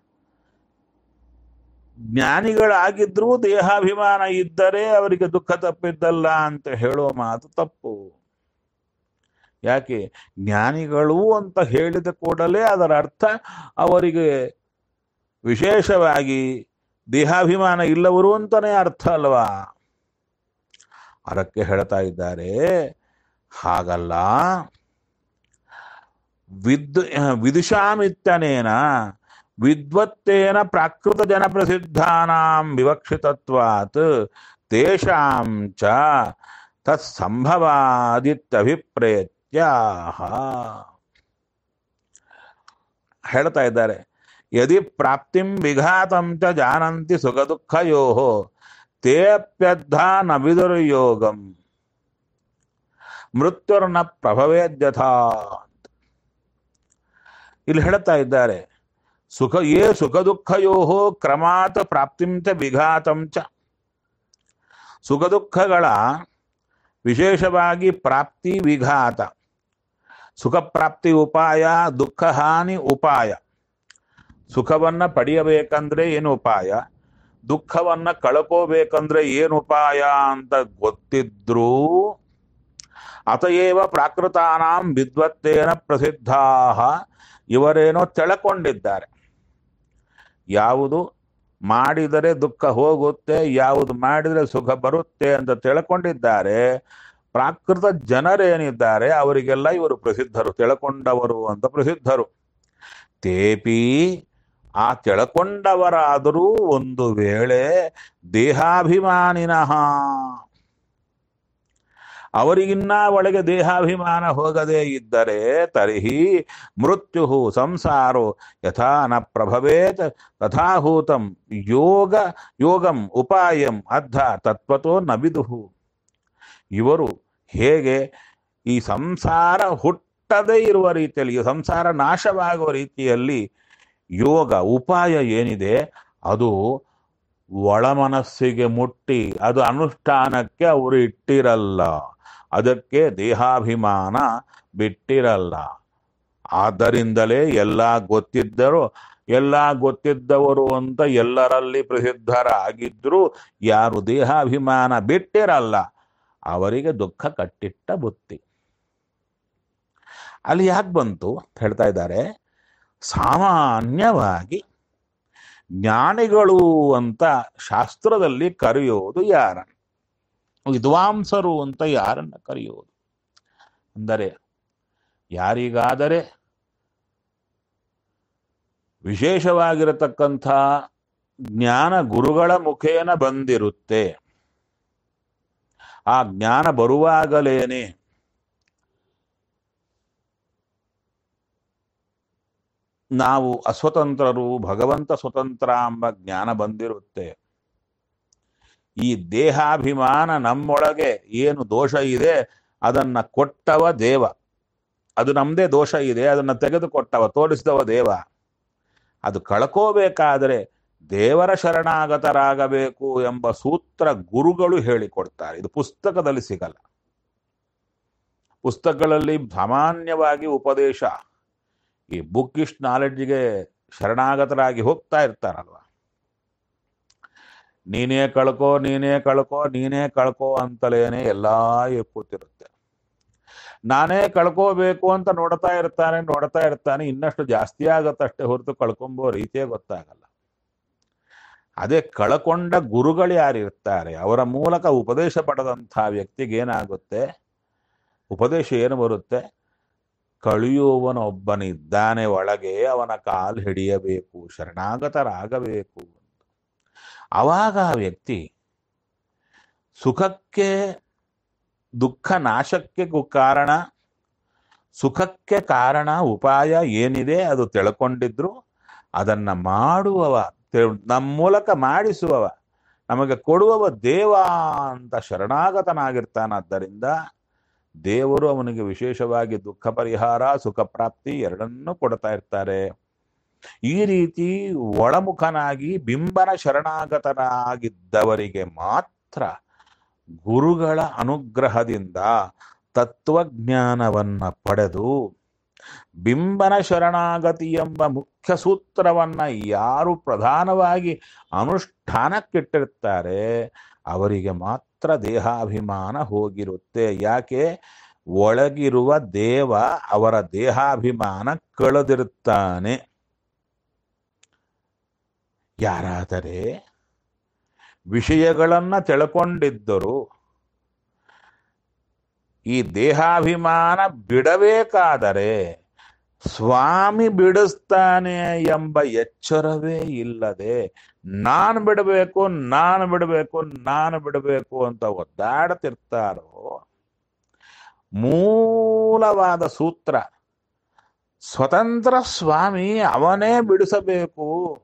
ಜ್ಞಾನಿಗಳಾಗಿದ್ರೂ ದೇಹಾಭಿಮಾನ ಇದ್ದರೆ ಅವರಿಗೆ ದುಃಖ ತಪ್ಪಿದ್ದಲ್ಲ ಅಂತ ಹೇಳೋ ಮಾತು ತಪ್ಪು ಯಾಕೆ ಜ್ಞಾನಿಗಳು ಅಂತ ಹೇಳಿದ ಕೂಡಲೇ ಅದರ ಅರ್ಥ ಅವರಿಗೆ ವಿಶೇಷವಾಗಿ ದೇಹಾಭಿಮಾನ ಇಲ್ಲವರು ಅಂತಾನೆ ಅರ್ಥ ಅಲ್ವಾ ಅದಕ್ಕೆ ಹೇಳ್ತಾ ಇದ್ದಾರೆ ಹಾಗಲ್ಲ ವಿದ್ ವಿದುಷಾಮಿತ್ತನೇನ ವಿದ್ವತ್ತೇನ ಪ್ರಾಕೃತ ಜನ ಪ್ರಸಿದ್ಧಾನಾಂ ವಿವಕ್ಷಿತತ್ವಾತ್ ತೇಷಾಂ ಚ ತತ್ಸಂಭವಾದಿತ್ಯಭಿಪ್ರೇತ್ಯ ಹೇಳ್ತಾ ಇದ್ದಾರೆ ಯದಿ ಪ್ರಾಪ್ತಿಂ ವಿಘಾತಂ ಚ ಜಾನಂತಿ ಸುಖ ದುಃಖಯೋ ತೇಪ್ಯದ್ಧ ನ ವಿದುರ್ಯೋಗಂ ಮೃತ್ಯುರ್ನ ಪ್ರಭವೇದ್ಯಥಾ ಇಲ್ಲಿ ಹೇಳ್ತಾ ಇದ್ದಾರೆ ಸುಖ ಯೇ ಸುಖ ದುಃಖಯೋ ಕ್ರಮಾತ್ ಪ್ರಾಪ್ತಿಂ ಚ ವಿಘಾತಂ ಚ ಸುಖ ದುಃಖಗಳ ವಿಶೇಷವಾಗಿ ಪ್ರಾಪ್ತಿ ವಿಘಾತ ಸುಖ ಪ್ರಾಪ್ತಿ ಉಪಾಯ ದುಃಖ ಹಾನಿ ಉಪಾಯ ಸುಖವನ್ನ ಪಡೆಯಬೇಕಂದ್ರೆ ಏನು ಉಪಾಯ ದುಃಖವನ್ನ ಕಳ್ಕೋಬೇಕಂದ್ರೆ ಏನು ಉಪಾಯ ಅಂತ ಗೊತ್ತಿದ್ರೂ ಅತಯೇವ ಪ್ರಾಕೃತಾನಾಂ ವಿದ್ವತ್ತೇನ ಪ್ರಸಿದ್ಧಾ ಇವರೇನೋ ತೆಳಕೊಂಡಿದ್ದಾರೆ ಯಾವುದು ಮಾಡಿದರೆ ದುಃಖ ಹೋಗುತ್ತೆ ಯಾವುದು ಮಾಡಿದರೆ ಸುಖ ಬರುತ್ತೆ ಅಂತ ತಿಳ್ಕೊಂಡಿದ್ದಾರೆ ಪ್ರಾಕೃತ ಜನರೇನಿದ್ದಾರೆ ಅವರಿಗೆಲ್ಲ ಇವರು ಪ್ರಸಿದ್ಧರು ತಿಳ್ಕೊಂಡವರು ಅಂತ ಪ್ರಸಿದ್ಧರು ತೇಪಿ ಆ ತಿಳ್ಕೊಂಡವರಾದರೂ ಒಂದು ವೇಳೆ ದೇಹಾಭಿಮಾನಿನಃ ಅವರಿಗಿನ್ನ ಒಳಗೆ ದೇಹಾಭಿಮಾನ ಹೋಗದೇ ಇದ್ದರೆ ತರ್ಹಿ ಮೃತ್ಯು ಸಂಸಾರೋ ಯಥಾ ನ ಪ್ರಭವೇತ್ ತಥಾಹೂತಂ ಯೋಗ ಯೋಗಂ ಉಪಾಯಂ ಅರ್ಧ ತತ್ವತೋ ನ ವಿದುಹು ಇವರು ಹೇಗೆ ಈ ಸಂಸಾರ ಹುಟ್ಟದೇ ಇರುವ ರೀತಿಯಲ್ಲಿ ಈ ಸಂಸಾರ ನಾಶವಾಗುವ ರೀತಿಯಲ್ಲಿ ಯೋಗ ಉಪಾಯ ಏನಿದೆ ಅದು ಒಳಮನಸ್ಸಿಗೆ ಮುಟ್ಟಿ ಅದು ಅನುಷ್ಠಾನಕ್ಕೆ ಅವರು ಇಟ್ಟಿರಲ್ಲ ಅದಕ್ಕೆ ದೇಹಾಭಿಮಾನ ಬಿಟ್ಟಿರಲ್ಲ ಆದ್ದರಿಂದಲೇ ಎಲ್ಲ ಗೊತ್ತಿದ್ದರು ಎಲ್ಲ ಗೊತ್ತಿದ್ದವರು ಅಂತ ಎಲ್ಲರಲ್ಲಿ ಪ್ರಸಿದ್ಧರಾಗಿದ್ರು ಯಾರು ದೇಹಾಭಿಮಾನ ಬಿಟ್ಟಿರಲ್ಲ ಅವರಿಗೆ ದುಃಖ ಕಟ್ಟಿಟ್ಟ ಬುತ್ತಿ ಅಲ್ಲಿ ಯಾಕೆ ಬಂತು ಅಂತ ಹೇಳ್ತಾ ಇದ್ದಾರೆ ಸಾಮಾನ್ಯವಾಗಿ ಜ್ಞಾನಿಗಳು ಅಂತ ಶಾಸ್ತ್ರದಲ್ಲಿ ಕರೆಯೋದು ಯಾರ ವಿದ್ವಾಂಸರು ಅಂತ ಯಾರನ್ನ ಕರೆಯೋದು ಅಂದರೆ ಯಾರಿಗಾದರೆ ವಿಶೇಷವಾಗಿರತಕ್ಕಂಥ ಜ್ಞಾನ ಗುರುಗಳ ಮುಖೇನ ಬಂದಿರುತ್ತೆ ಆ ಜ್ಞಾನ ಬರುವಾಗಲೇನೆ ನಾವು ಅಸ್ವತಂತ್ರರು ಭಗವಂತ ಸ್ವತಂತ್ರ ಎಂಬ ಜ್ಞಾನ ಬಂದಿರುತ್ತೆ ಈ ದೇಹಾಭಿಮಾನ ನಮ್ಮೊಳಗೆ ಏನು ದೋಷ ಇದೆ ಅದನ್ನ ಕೊಟ್ಟವ ದೇವ ಅದು ನಮ್ದೇ ದೋಷ ಇದೆ ಅದನ್ನ ತೆಗೆದುಕೊಟ್ಟವ ತೋರಿಸಿದವ ದೇವ ಅದು ಕಳ್ಕೋಬೇಕಾದರೆ ದೇವರ ಶರಣಾಗತರಾಗಬೇಕು ಎಂಬ ಸೂತ್ರ ಗುರುಗಳು ಹೇಳಿಕೊಡ್ತಾರೆ ಇದು ಪುಸ್ತಕದಲ್ಲಿ ಸಿಗಲ್ಲ ಪುಸ್ತಕಗಳಲ್ಲಿ ಸಾಮಾನ್ಯವಾಗಿ ಉಪದೇಶ ಈ ಬುಕ್ಕಿಶ್ ನಾಲೆಡ್ಜ್ಗೆ ಶರಣಾಗತರಾಗಿ ಹೋಗ್ತಾ ಇರ್ತಾರಲ್ವ ನೀನೇ ಕಳ್ಕೋ ನೀನೇ ಕಳ್ಕೋ ನೀನೇ ಕಳ್ಕೋ ಅಂತಲೇನೆ ಎಲ್ಲಾ ಕೂತಿರುತ್ತೆ ನಾನೇ ಕಳ್ಕೋಬೇಕು ಅಂತ ನೋಡ್ತಾ ಇರ್ತಾನೆ ನೋಡ್ತಾ ಇರ್ತಾನೆ ಇನ್ನಷ್ಟು ಜಾಸ್ತಿ ಆಗತ್ತಷ್ಟೇ ಹೊರತು ಕಳ್ಕೊಂಬೋ ರೀತಿಯೇ ಗೊತ್ತಾಗಲ್ಲ ಅದೇ ಕಳ್ಕೊಂಡ ಗುರುಗಳು ಯಾರಿರ್ತಾರೆ ಅವರ ಮೂಲಕ ಉಪದೇಶ ಪಡೆದಂಥ ವ್ಯಕ್ತಿಗೆ ಏನಾಗುತ್ತೆ ಉಪದೇಶ ಏನು ಬರುತ್ತೆ ಕಳಿಯುವನೊಬ್ಬನಿದ್ದಾನೆ ಒಳಗೆ ಅವನ ಕಾಲು ಹಿಡಿಯಬೇಕು ಶರಣಾಗತರಾಗಬೇಕು ಆವಾಗ ಆ ವ್ಯಕ್ತಿ ಸುಖಕ್ಕೆ ದುಃಖ ನಾಶಕ್ಕೆ ಕು- ಕಾರಣ ಸುಖಕ್ಕೆ ಕಾರಣ ಉಪಾಯ ಏನಿದೆ ಅದು ತಿಳ್ಕೊಂಡಿದ್ರು ಅದನ್ನ ಮಾಡುವವ ತಿ- ನಮ್ಮ ಮೂಲಕ ಮಾಡಿಸುವವ ನಮಗೆ ಕೊಡುವವ ದೇವ ಅಂತ ಶರಣಾಗತನಾಗಿರ್ತಾನಾದ್ದರಿಂದ ದೇವರು ಅವನಿಗೆ ವಿಶೇಷವಾಗಿ ದುಃಖ ಪರಿಹಾರ ಸುಖ ಪ್ರಾಪ್ತಿ ಎರಡನ್ನೂ ಕೊಡ್ತಾ ಇರ್ತಾರೆ ಈ ರೀತಿ ಒಳಮುಖನಾಗಿ ಬಿಂಬನ ಶರಣಾಗತನಾಗಿದ್ದವರಿಗೆ ಮಾತ್ರ ಗುರುಗಳ ಅನುಗ್ರಹದಿಂದ ತತ್ವಜ್ಞಾನವನ್ನ ಪಡೆದು ಬಿಂಬನ ಶರಣಾಗತಿ ಎಂಬ ಮುಖ್ಯ ಸೂತ್ರವನ್ನ ಯಾರು ಪ್ರಧಾನವಾಗಿ ಅನುಷ್ಠಾನಕ್ಕಿಟ್ಟಿರ್ತಾರೆ ಅವರಿಗೆ ಮಾತ್ರ ದೇಹಾಭಿಮಾನ ಹೋಗಿರುತ್ತೆ ಯಾಕೆ ಒಳಗಿರುವ ದೇವ ಅವರ ದೇಹಾಭಿಮಾನ ಕಳೆದಿರುತ್ತಾನೆ ಯಾರಾದರೆ ವಿಷಯಗಳನ್ನ ತಿಳ್ಕೊಂಡಿದ್ದರು ಈ ದೇಹಾಭಿಮಾನ ಬಿಡಬೇಕಾದರೆ ಸ್ವಾಮಿ ಬಿಡಿಸ್ತಾನೆ ಎಂಬ ಎಚ್ಚರವೇ ಇಲ್ಲದೆ ನಾನು ಬಿಡಬೇಕು ನಾನು ಬಿಡಬೇಕು ನಾನು ಬಿಡಬೇಕು ಅಂತ ಒದ್ದಾಡ್ತಿರ್ತಾರೋ ಮೂಲವಾದ ಸೂತ್ರ ಸ್ವತಂತ್ರ ಸ್ವಾಮಿ ಅವನೇ ಬಿಡಿಸಬೇಕು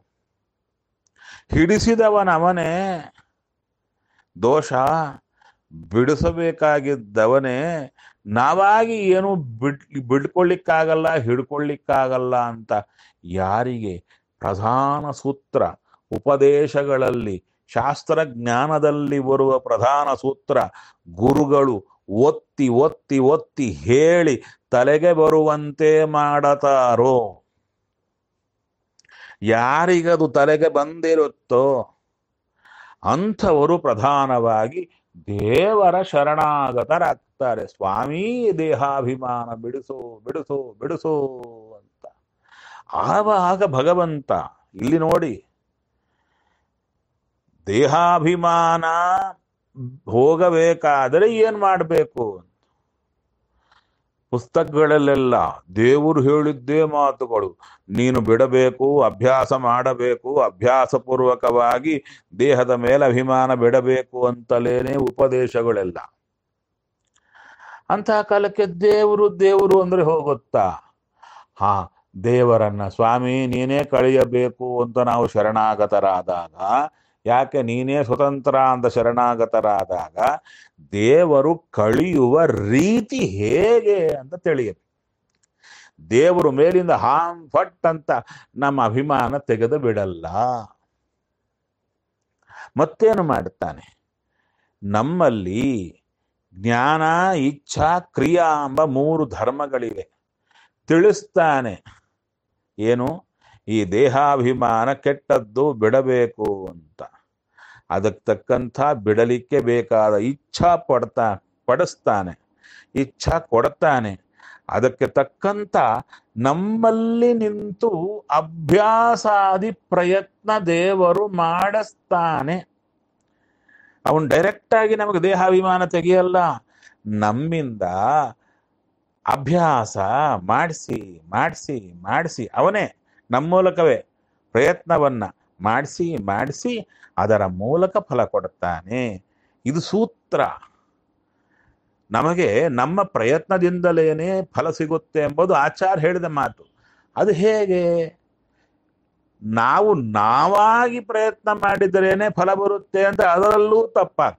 ಹಿಡಿಸಿದವನವನೇ ದೋಷ ಬಿಡಿಸಬೇಕಾಗಿದ್ದವನೇ ನಾವಾಗಿ ಏನು ಬಿಡ್ ಬಿಡ್ಕೊಳ್ಳಿಕ್ಕಾಗಲ್ಲ ಹಿಡ್ಕೊಳ್ಳಿಕ್ಕಾಗಲ್ಲ ಅಂತ ಯಾರಿಗೆ ಪ್ರಧಾನ ಸೂತ್ರ ಉಪದೇಶಗಳಲ್ಲಿ ಶಾಸ್ತ್ರಜ್ಞಾನದಲ್ಲಿ ಬರುವ ಪ್ರಧಾನ ಸೂತ್ರ ಗುರುಗಳು ಒತ್ತಿ ಒತ್ತಿ ಒತ್ತಿ ಹೇಳಿ ತಲೆಗೆ ಬರುವಂತೆ ಮಾಡತಾರೋ ಯಾರಿಗದು ತಲೆಗೆ ಬಂದಿರುತ್ತೋ ಅಂಥವರು ಪ್ರಧಾನವಾಗಿ ದೇವರ ಶರಣಾಗತರಾಗ್ತಾರೆ ಸ್ವಾಮಿ ದೇಹಾಭಿಮಾನ ಬಿಡಿಸು ಬಿಡಿಸು ಬಿಡಿಸು ಅಂತ ಆವಾಗ ಭಗವಂತ ಇಲ್ಲಿ ನೋಡಿ ದೇಹಾಭಿಮಾನ ಹೋಗಬೇಕಾದರೆ ಏನ್ ಮಾಡಬೇಕು ಪುಸ್ತಕಗಳಲ್ಲೆಲ್ಲ ದೇವರು ಹೇಳಿದ್ದೇ ಮಾತುಗಳು ನೀನು ಬಿಡಬೇಕು ಅಭ್ಯಾಸ ಮಾಡಬೇಕು ಅಭ್ಯಾಸ ಪೂರ್ವಕವಾಗಿ ದೇಹದ ಮೇಲೆ ಅಭಿಮಾನ ಬಿಡಬೇಕು ಅಂತಲೇನೆ ಉಪದೇಶಗಳೆಲ್ಲ ಅಂತಹ ಕಾಲಕ್ಕೆ ದೇವರು ದೇವರು ಅಂದ್ರೆ ಹೋಗುತ್ತಾ ಹಾ ದೇವರನ್ನ ಸ್ವಾಮಿ ನೀನೇ ಕಳೆಯಬೇಕು ಅಂತ ನಾವು ಶರಣಾಗತರಾದಾಗ ಯಾಕೆ ನೀನೇ ಸ್ವತಂತ್ರ ಅಂತ ಶರಣಾಗತರಾದಾಗ ದೇವರು ಕಳಿಯುವ ರೀತಿ ಹೇಗೆ ಅಂತ ತಿಳಿಯುತ್ತೆ ದೇವರು ಮೇಲಿಂದ ಹಾಂ ಫಟ್ ಅಂತ ನಮ್ಮ ಅಭಿಮಾನ ತೆಗೆದು ಬಿಡಲ್ಲ ಮತ್ತೇನು ಮಾಡುತ್ತಾನೆ ನಮ್ಮಲ್ಲಿ ಜ್ಞಾನ ಇಚ್ಛಾ ಕ್ರಿಯಾ ಎಂಬ ಮೂರು ಧರ್ಮಗಳಿವೆ ತಿಳಿಸ್ತಾನೆ ಏನು ಈ ದೇಹಾಭಿಮಾನ ಕೆಟ್ಟದ್ದು ಬಿಡಬೇಕು ಅಂತ ಅದಕ್ಕೆ ತಕ್ಕಂಥ ಬಿಡಲಿಕ್ಕೆ ಬೇಕಾದ ಇಚ್ಛಾ ಪಡ್ತಾ ಪಡಿಸ್ತಾನೆ ಇಚ್ಛಾ ಕೊಡ್ತಾನೆ ಅದಕ್ಕೆ ತಕ್ಕಂತ ನಮ್ಮಲ್ಲಿ ನಿಂತು ಅಭ್ಯಾಸಾದಿ ಪ್ರಯತ್ನ ದೇವರು ಮಾಡಿಸ್ತಾನೆ ಅವನು ಡೈರೆಕ್ಟ್ ಆಗಿ ನಮಗೆ ದೇಹಾಭಿಮಾನ ತೆಗೆಯಲ್ಲ ನಮ್ಮಿಂದ ಅಭ್ಯಾಸ ಮಾಡಿಸಿ ಮಾಡಿಸಿ ಮಾಡಿಸಿ ಅವನೇ ನಮ್ಮ ಮೂಲಕವೇ ಪ್ರಯತ್ನವನ್ನ ಮಾಡಿಸಿ ಮಾಡಿಸಿ ಅದರ ಮೂಲಕ ಫಲ ಕೊಡುತ್ತಾನೆ ಇದು ಸೂತ್ರ ನಮಗೆ ನಮ್ಮ ಪ್ರಯತ್ನದಿಂದಲೇನೆ ಫಲ ಸಿಗುತ್ತೆ ಎಂಬುದು ಆಚಾರ ಹೇಳಿದ ಮಾತು ಅದು ಹೇಗೆ ನಾವು ನಾವಾಗಿ ಪ್ರಯತ್ನ ಮಾಡಿದರೇನೆ ಫಲ ಬರುತ್ತೆ ಅಂತ ಅದರಲ್ಲೂ ತಪ್ಪಾಗ್ತದೆ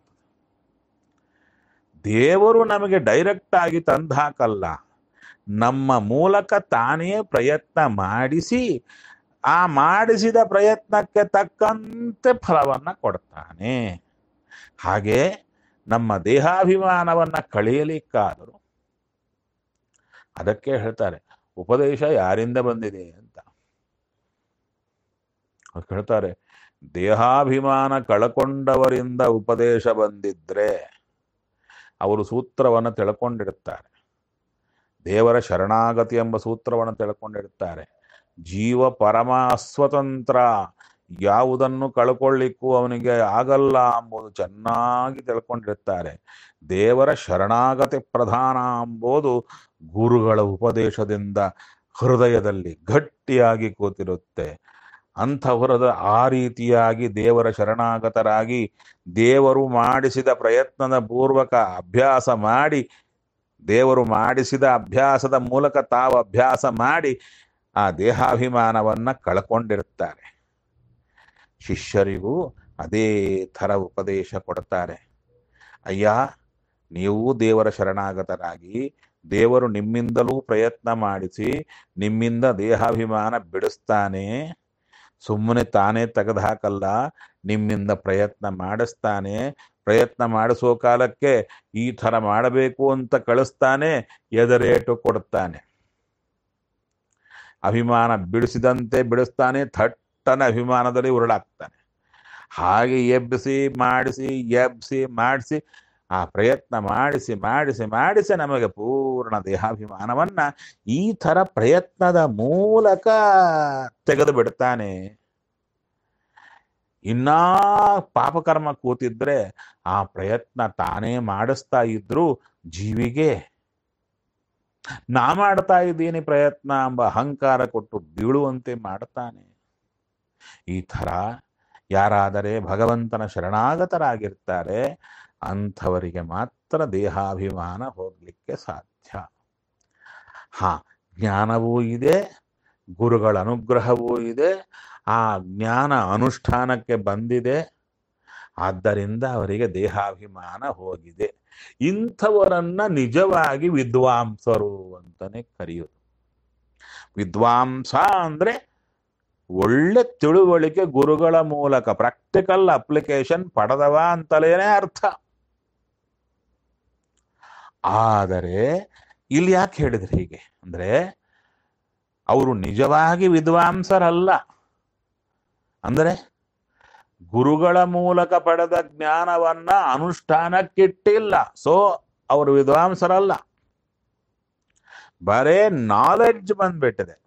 ದೇವರು ನಮಗೆ ಡೈರೆಕ್ಟ್ ಆಗಿ ತಂದಾಕಲ್ಲ ನಮ್ಮ ಮೂಲಕ ತಾನೇ ಪ್ರಯತ್ನ ಮಾಡಿಸಿ ಆ ಮಾಡಿಸಿದ ಪ್ರಯತ್ನಕ್ಕೆ ತಕ್ಕಂತೆ ಫಲವನ್ನ ಕೊಡ್ತಾನೆ ಹಾಗೆ ನಮ್ಮ ದೇಹಾಭಿಮಾನವನ್ನ ಕಳೆಯಲಿಕ್ಕಾದರೂ ಅದಕ್ಕೆ ಹೇಳ್ತಾರೆ ಉಪದೇಶ ಯಾರಿಂದ ಬಂದಿದೆ ಅಂತ ಅವ್ರು ಹೇಳ್ತಾರೆ ದೇಹಾಭಿಮಾನ ಕಳಕೊಂಡವರಿಂದ ಉಪದೇಶ ಬಂದಿದ್ರೆ ಅವರು ಸೂತ್ರವನ್ನು ತಿಳ್ಕೊಂಡಿರುತ್ತಾರೆ ದೇವರ ಶರಣಾಗತಿ ಎಂಬ ಸೂತ್ರವನ್ನು ತಿಳ್ಕೊಂಡಿರುತ್ತಾರೆ ಜೀವ ಪರಮ ಅಸ್ವತಂತ್ರ ಯಾವುದನ್ನು ಕಳ್ಕೊಳ್ಳಿಕ್ಕೂ ಅವನಿಗೆ ಆಗಲ್ಲ ಎಂಬುದು ಚೆನ್ನಾಗಿ ತಿಳ್ಕೊಂಡಿರ್ತಾರೆ ದೇವರ ಶರಣಾಗತಿ ಪ್ರಧಾನ ಎಂಬುದು ಗುರುಗಳ ಉಪದೇಶದಿಂದ ಹೃದಯದಲ್ಲಿ ಗಟ್ಟಿಯಾಗಿ ಕೂತಿರುತ್ತೆ ಅಂಥವರದ ಆ ರೀತಿಯಾಗಿ ದೇವರ ಶರಣಾಗತರಾಗಿ ದೇವರು ಮಾಡಿಸಿದ ಪ್ರಯತ್ನದ ಪೂರ್ವಕ ಅಭ್ಯಾಸ ಮಾಡಿ ದೇವರು ಮಾಡಿಸಿದ ಅಭ್ಯಾಸದ ಮೂಲಕ ತಾವು ಅಭ್ಯಾಸ ಮಾಡಿ ಆ ದೇಹಾಭಿಮಾನವನ್ನ ಕಳ್ಕೊಂಡಿರ್ತಾರೆ ಶಿಷ್ಯರಿಗೂ ಅದೇ ಥರ ಉಪದೇಶ ಕೊಡ್ತಾರೆ ಅಯ್ಯ ನೀವು ದೇವರ ಶರಣಾಗತರಾಗಿ ದೇವರು ನಿಮ್ಮಿಂದಲೂ ಪ್ರಯತ್ನ ಮಾಡಿಸಿ ನಿಮ್ಮಿಂದ ದೇಹಾಭಿಮಾನ ಬಿಡಿಸ್ತಾನೆ ಸುಮ್ಮನೆ ತಾನೇ ತೆಗೆದುಹಾಕಲ್ಲ ನಿಮ್ಮಿಂದ ಪ್ರಯತ್ನ ಮಾಡಿಸ್ತಾನೆ ಪ್ರಯತ್ನ ಮಾಡಿಸೋ ಕಾಲಕ್ಕೆ ಈ ಥರ ಮಾಡಬೇಕು ಅಂತ ಕಳಿಸ್ತಾನೆ ಎದರೇಟು ಕೊಡ್ತಾನೆ ಅಭಿಮಾನ ಬಿಡಿಸಿದಂತೆ ಬಿಡಿಸ್ತಾನೆ ಥಟ್ಟನ ಅಭಿಮಾನದಲ್ಲಿ ಉರುಳಾಗ್ತಾನೆ ಹಾಗೆ ಎಬ್ಬಿಸಿ ಮಾಡಿಸಿ ಎಬ್ಬಿಸಿ ಮಾಡಿಸಿ ಆ ಪ್ರಯತ್ನ ಮಾಡಿಸಿ ಮಾಡಿಸಿ ಮಾಡಿಸಿ ನಮಗೆ ಪೂರ್ಣ ದೇಹಾಭಿಮಾನವನ್ನ ಈ ಥರ ಪ್ರಯತ್ನದ ಮೂಲಕ ತೆಗೆದು ಬಿಡ್ತಾನೆ ಇನ್ನಾ ಪಾಪಕರ್ಮ ಕೂತಿದ್ರೆ ಆ ಪ್ರಯತ್ನ ತಾನೇ ಮಾಡಿಸ್ತಾ ಇದ್ರು ಜೀವಿಗೆ ನಾ ಮಾಡ್ತಾ ಇದ್ದೀನಿ ಪ್ರಯತ್ನ ಎಂಬ ಅಹಂಕಾರ ಕೊಟ್ಟು ಬೀಳುವಂತೆ ಮಾಡ್ತಾನೆ ಈ ಥರ ಯಾರಾದರೆ ಭಗವಂತನ ಶರಣಾಗತರಾಗಿರ್ತಾರೆ ಅಂಥವರಿಗೆ ಮಾತ್ರ ದೇಹಾಭಿಮಾನ ಹೋಗ್ಲಿಕ್ಕೆ ಸಾಧ್ಯ ಹಾ ಜ್ಞಾನವೂ ಇದೆ ಗುರುಗಳ ಅನುಗ್ರಹವೂ ಇದೆ ಆ ಜ್ಞಾನ ಅನುಷ್ಠಾನಕ್ಕೆ ಬಂದಿದೆ ಆದ್ದರಿಂದ ಅವರಿಗೆ ದೇಹಾಭಿಮಾನ ಹೋಗಿದೆ ಇಂಥವರನ್ನ ನಿಜವಾಗಿ ವಿದ್ವಾಂಸರು ಅಂತಾನೆ ಕರೆಯೋದು ವಿದ್ವಾಂಸ ಅಂದ್ರೆ ಒಳ್ಳೆ ತಿಳುವಳಿಕೆ ಗುರುಗಳ ಮೂಲಕ ಪ್ರಾಕ್ಟಿಕಲ್ ಅಪ್ಲಿಕೇಶನ್ ಪಡೆದವ ಅಂತಲೇನೆ ಅರ್ಥ ಆದರೆ ಇಲ್ಲಿ ಯಾಕೆ ಹೇಳಿದ್ರಿ ಹೀಗೆ ಅಂದ್ರೆ ಅವರು ನಿಜವಾಗಿ ವಿದ್ವಾಂಸರಲ್ಲ ಅಂದರೆ ಗುರುಗಳ ಮೂಲಕ ಪಡೆದ ಜ್ಞಾನವನ್ನ ಅನುಷ್ಠಾನಕ್ಕಿಟ್ಟಿಲ್ಲ ಸೊ ಅವರು ವಿದ್ವಾಂಸರಲ್ಲ ಬರೇ ನಾಲೆಡ್ಜ್ ಬಂದ್ಬಿಟ್ಟಿದೆ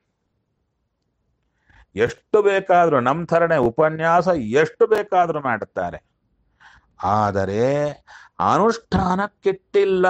ಎಷ್ಟು ಬೇಕಾದ್ರೂ ನಮ್ಮ ಥರನೇ ಉಪನ್ಯಾಸ ಎಷ್ಟು ಬೇಕಾದ್ರೂ ಮಾಡುತ್ತಾರೆ ಆದರೆ ಅನುಷ್ಠಾನಕ್ಕಿಟ್ಟಿಲ್ಲ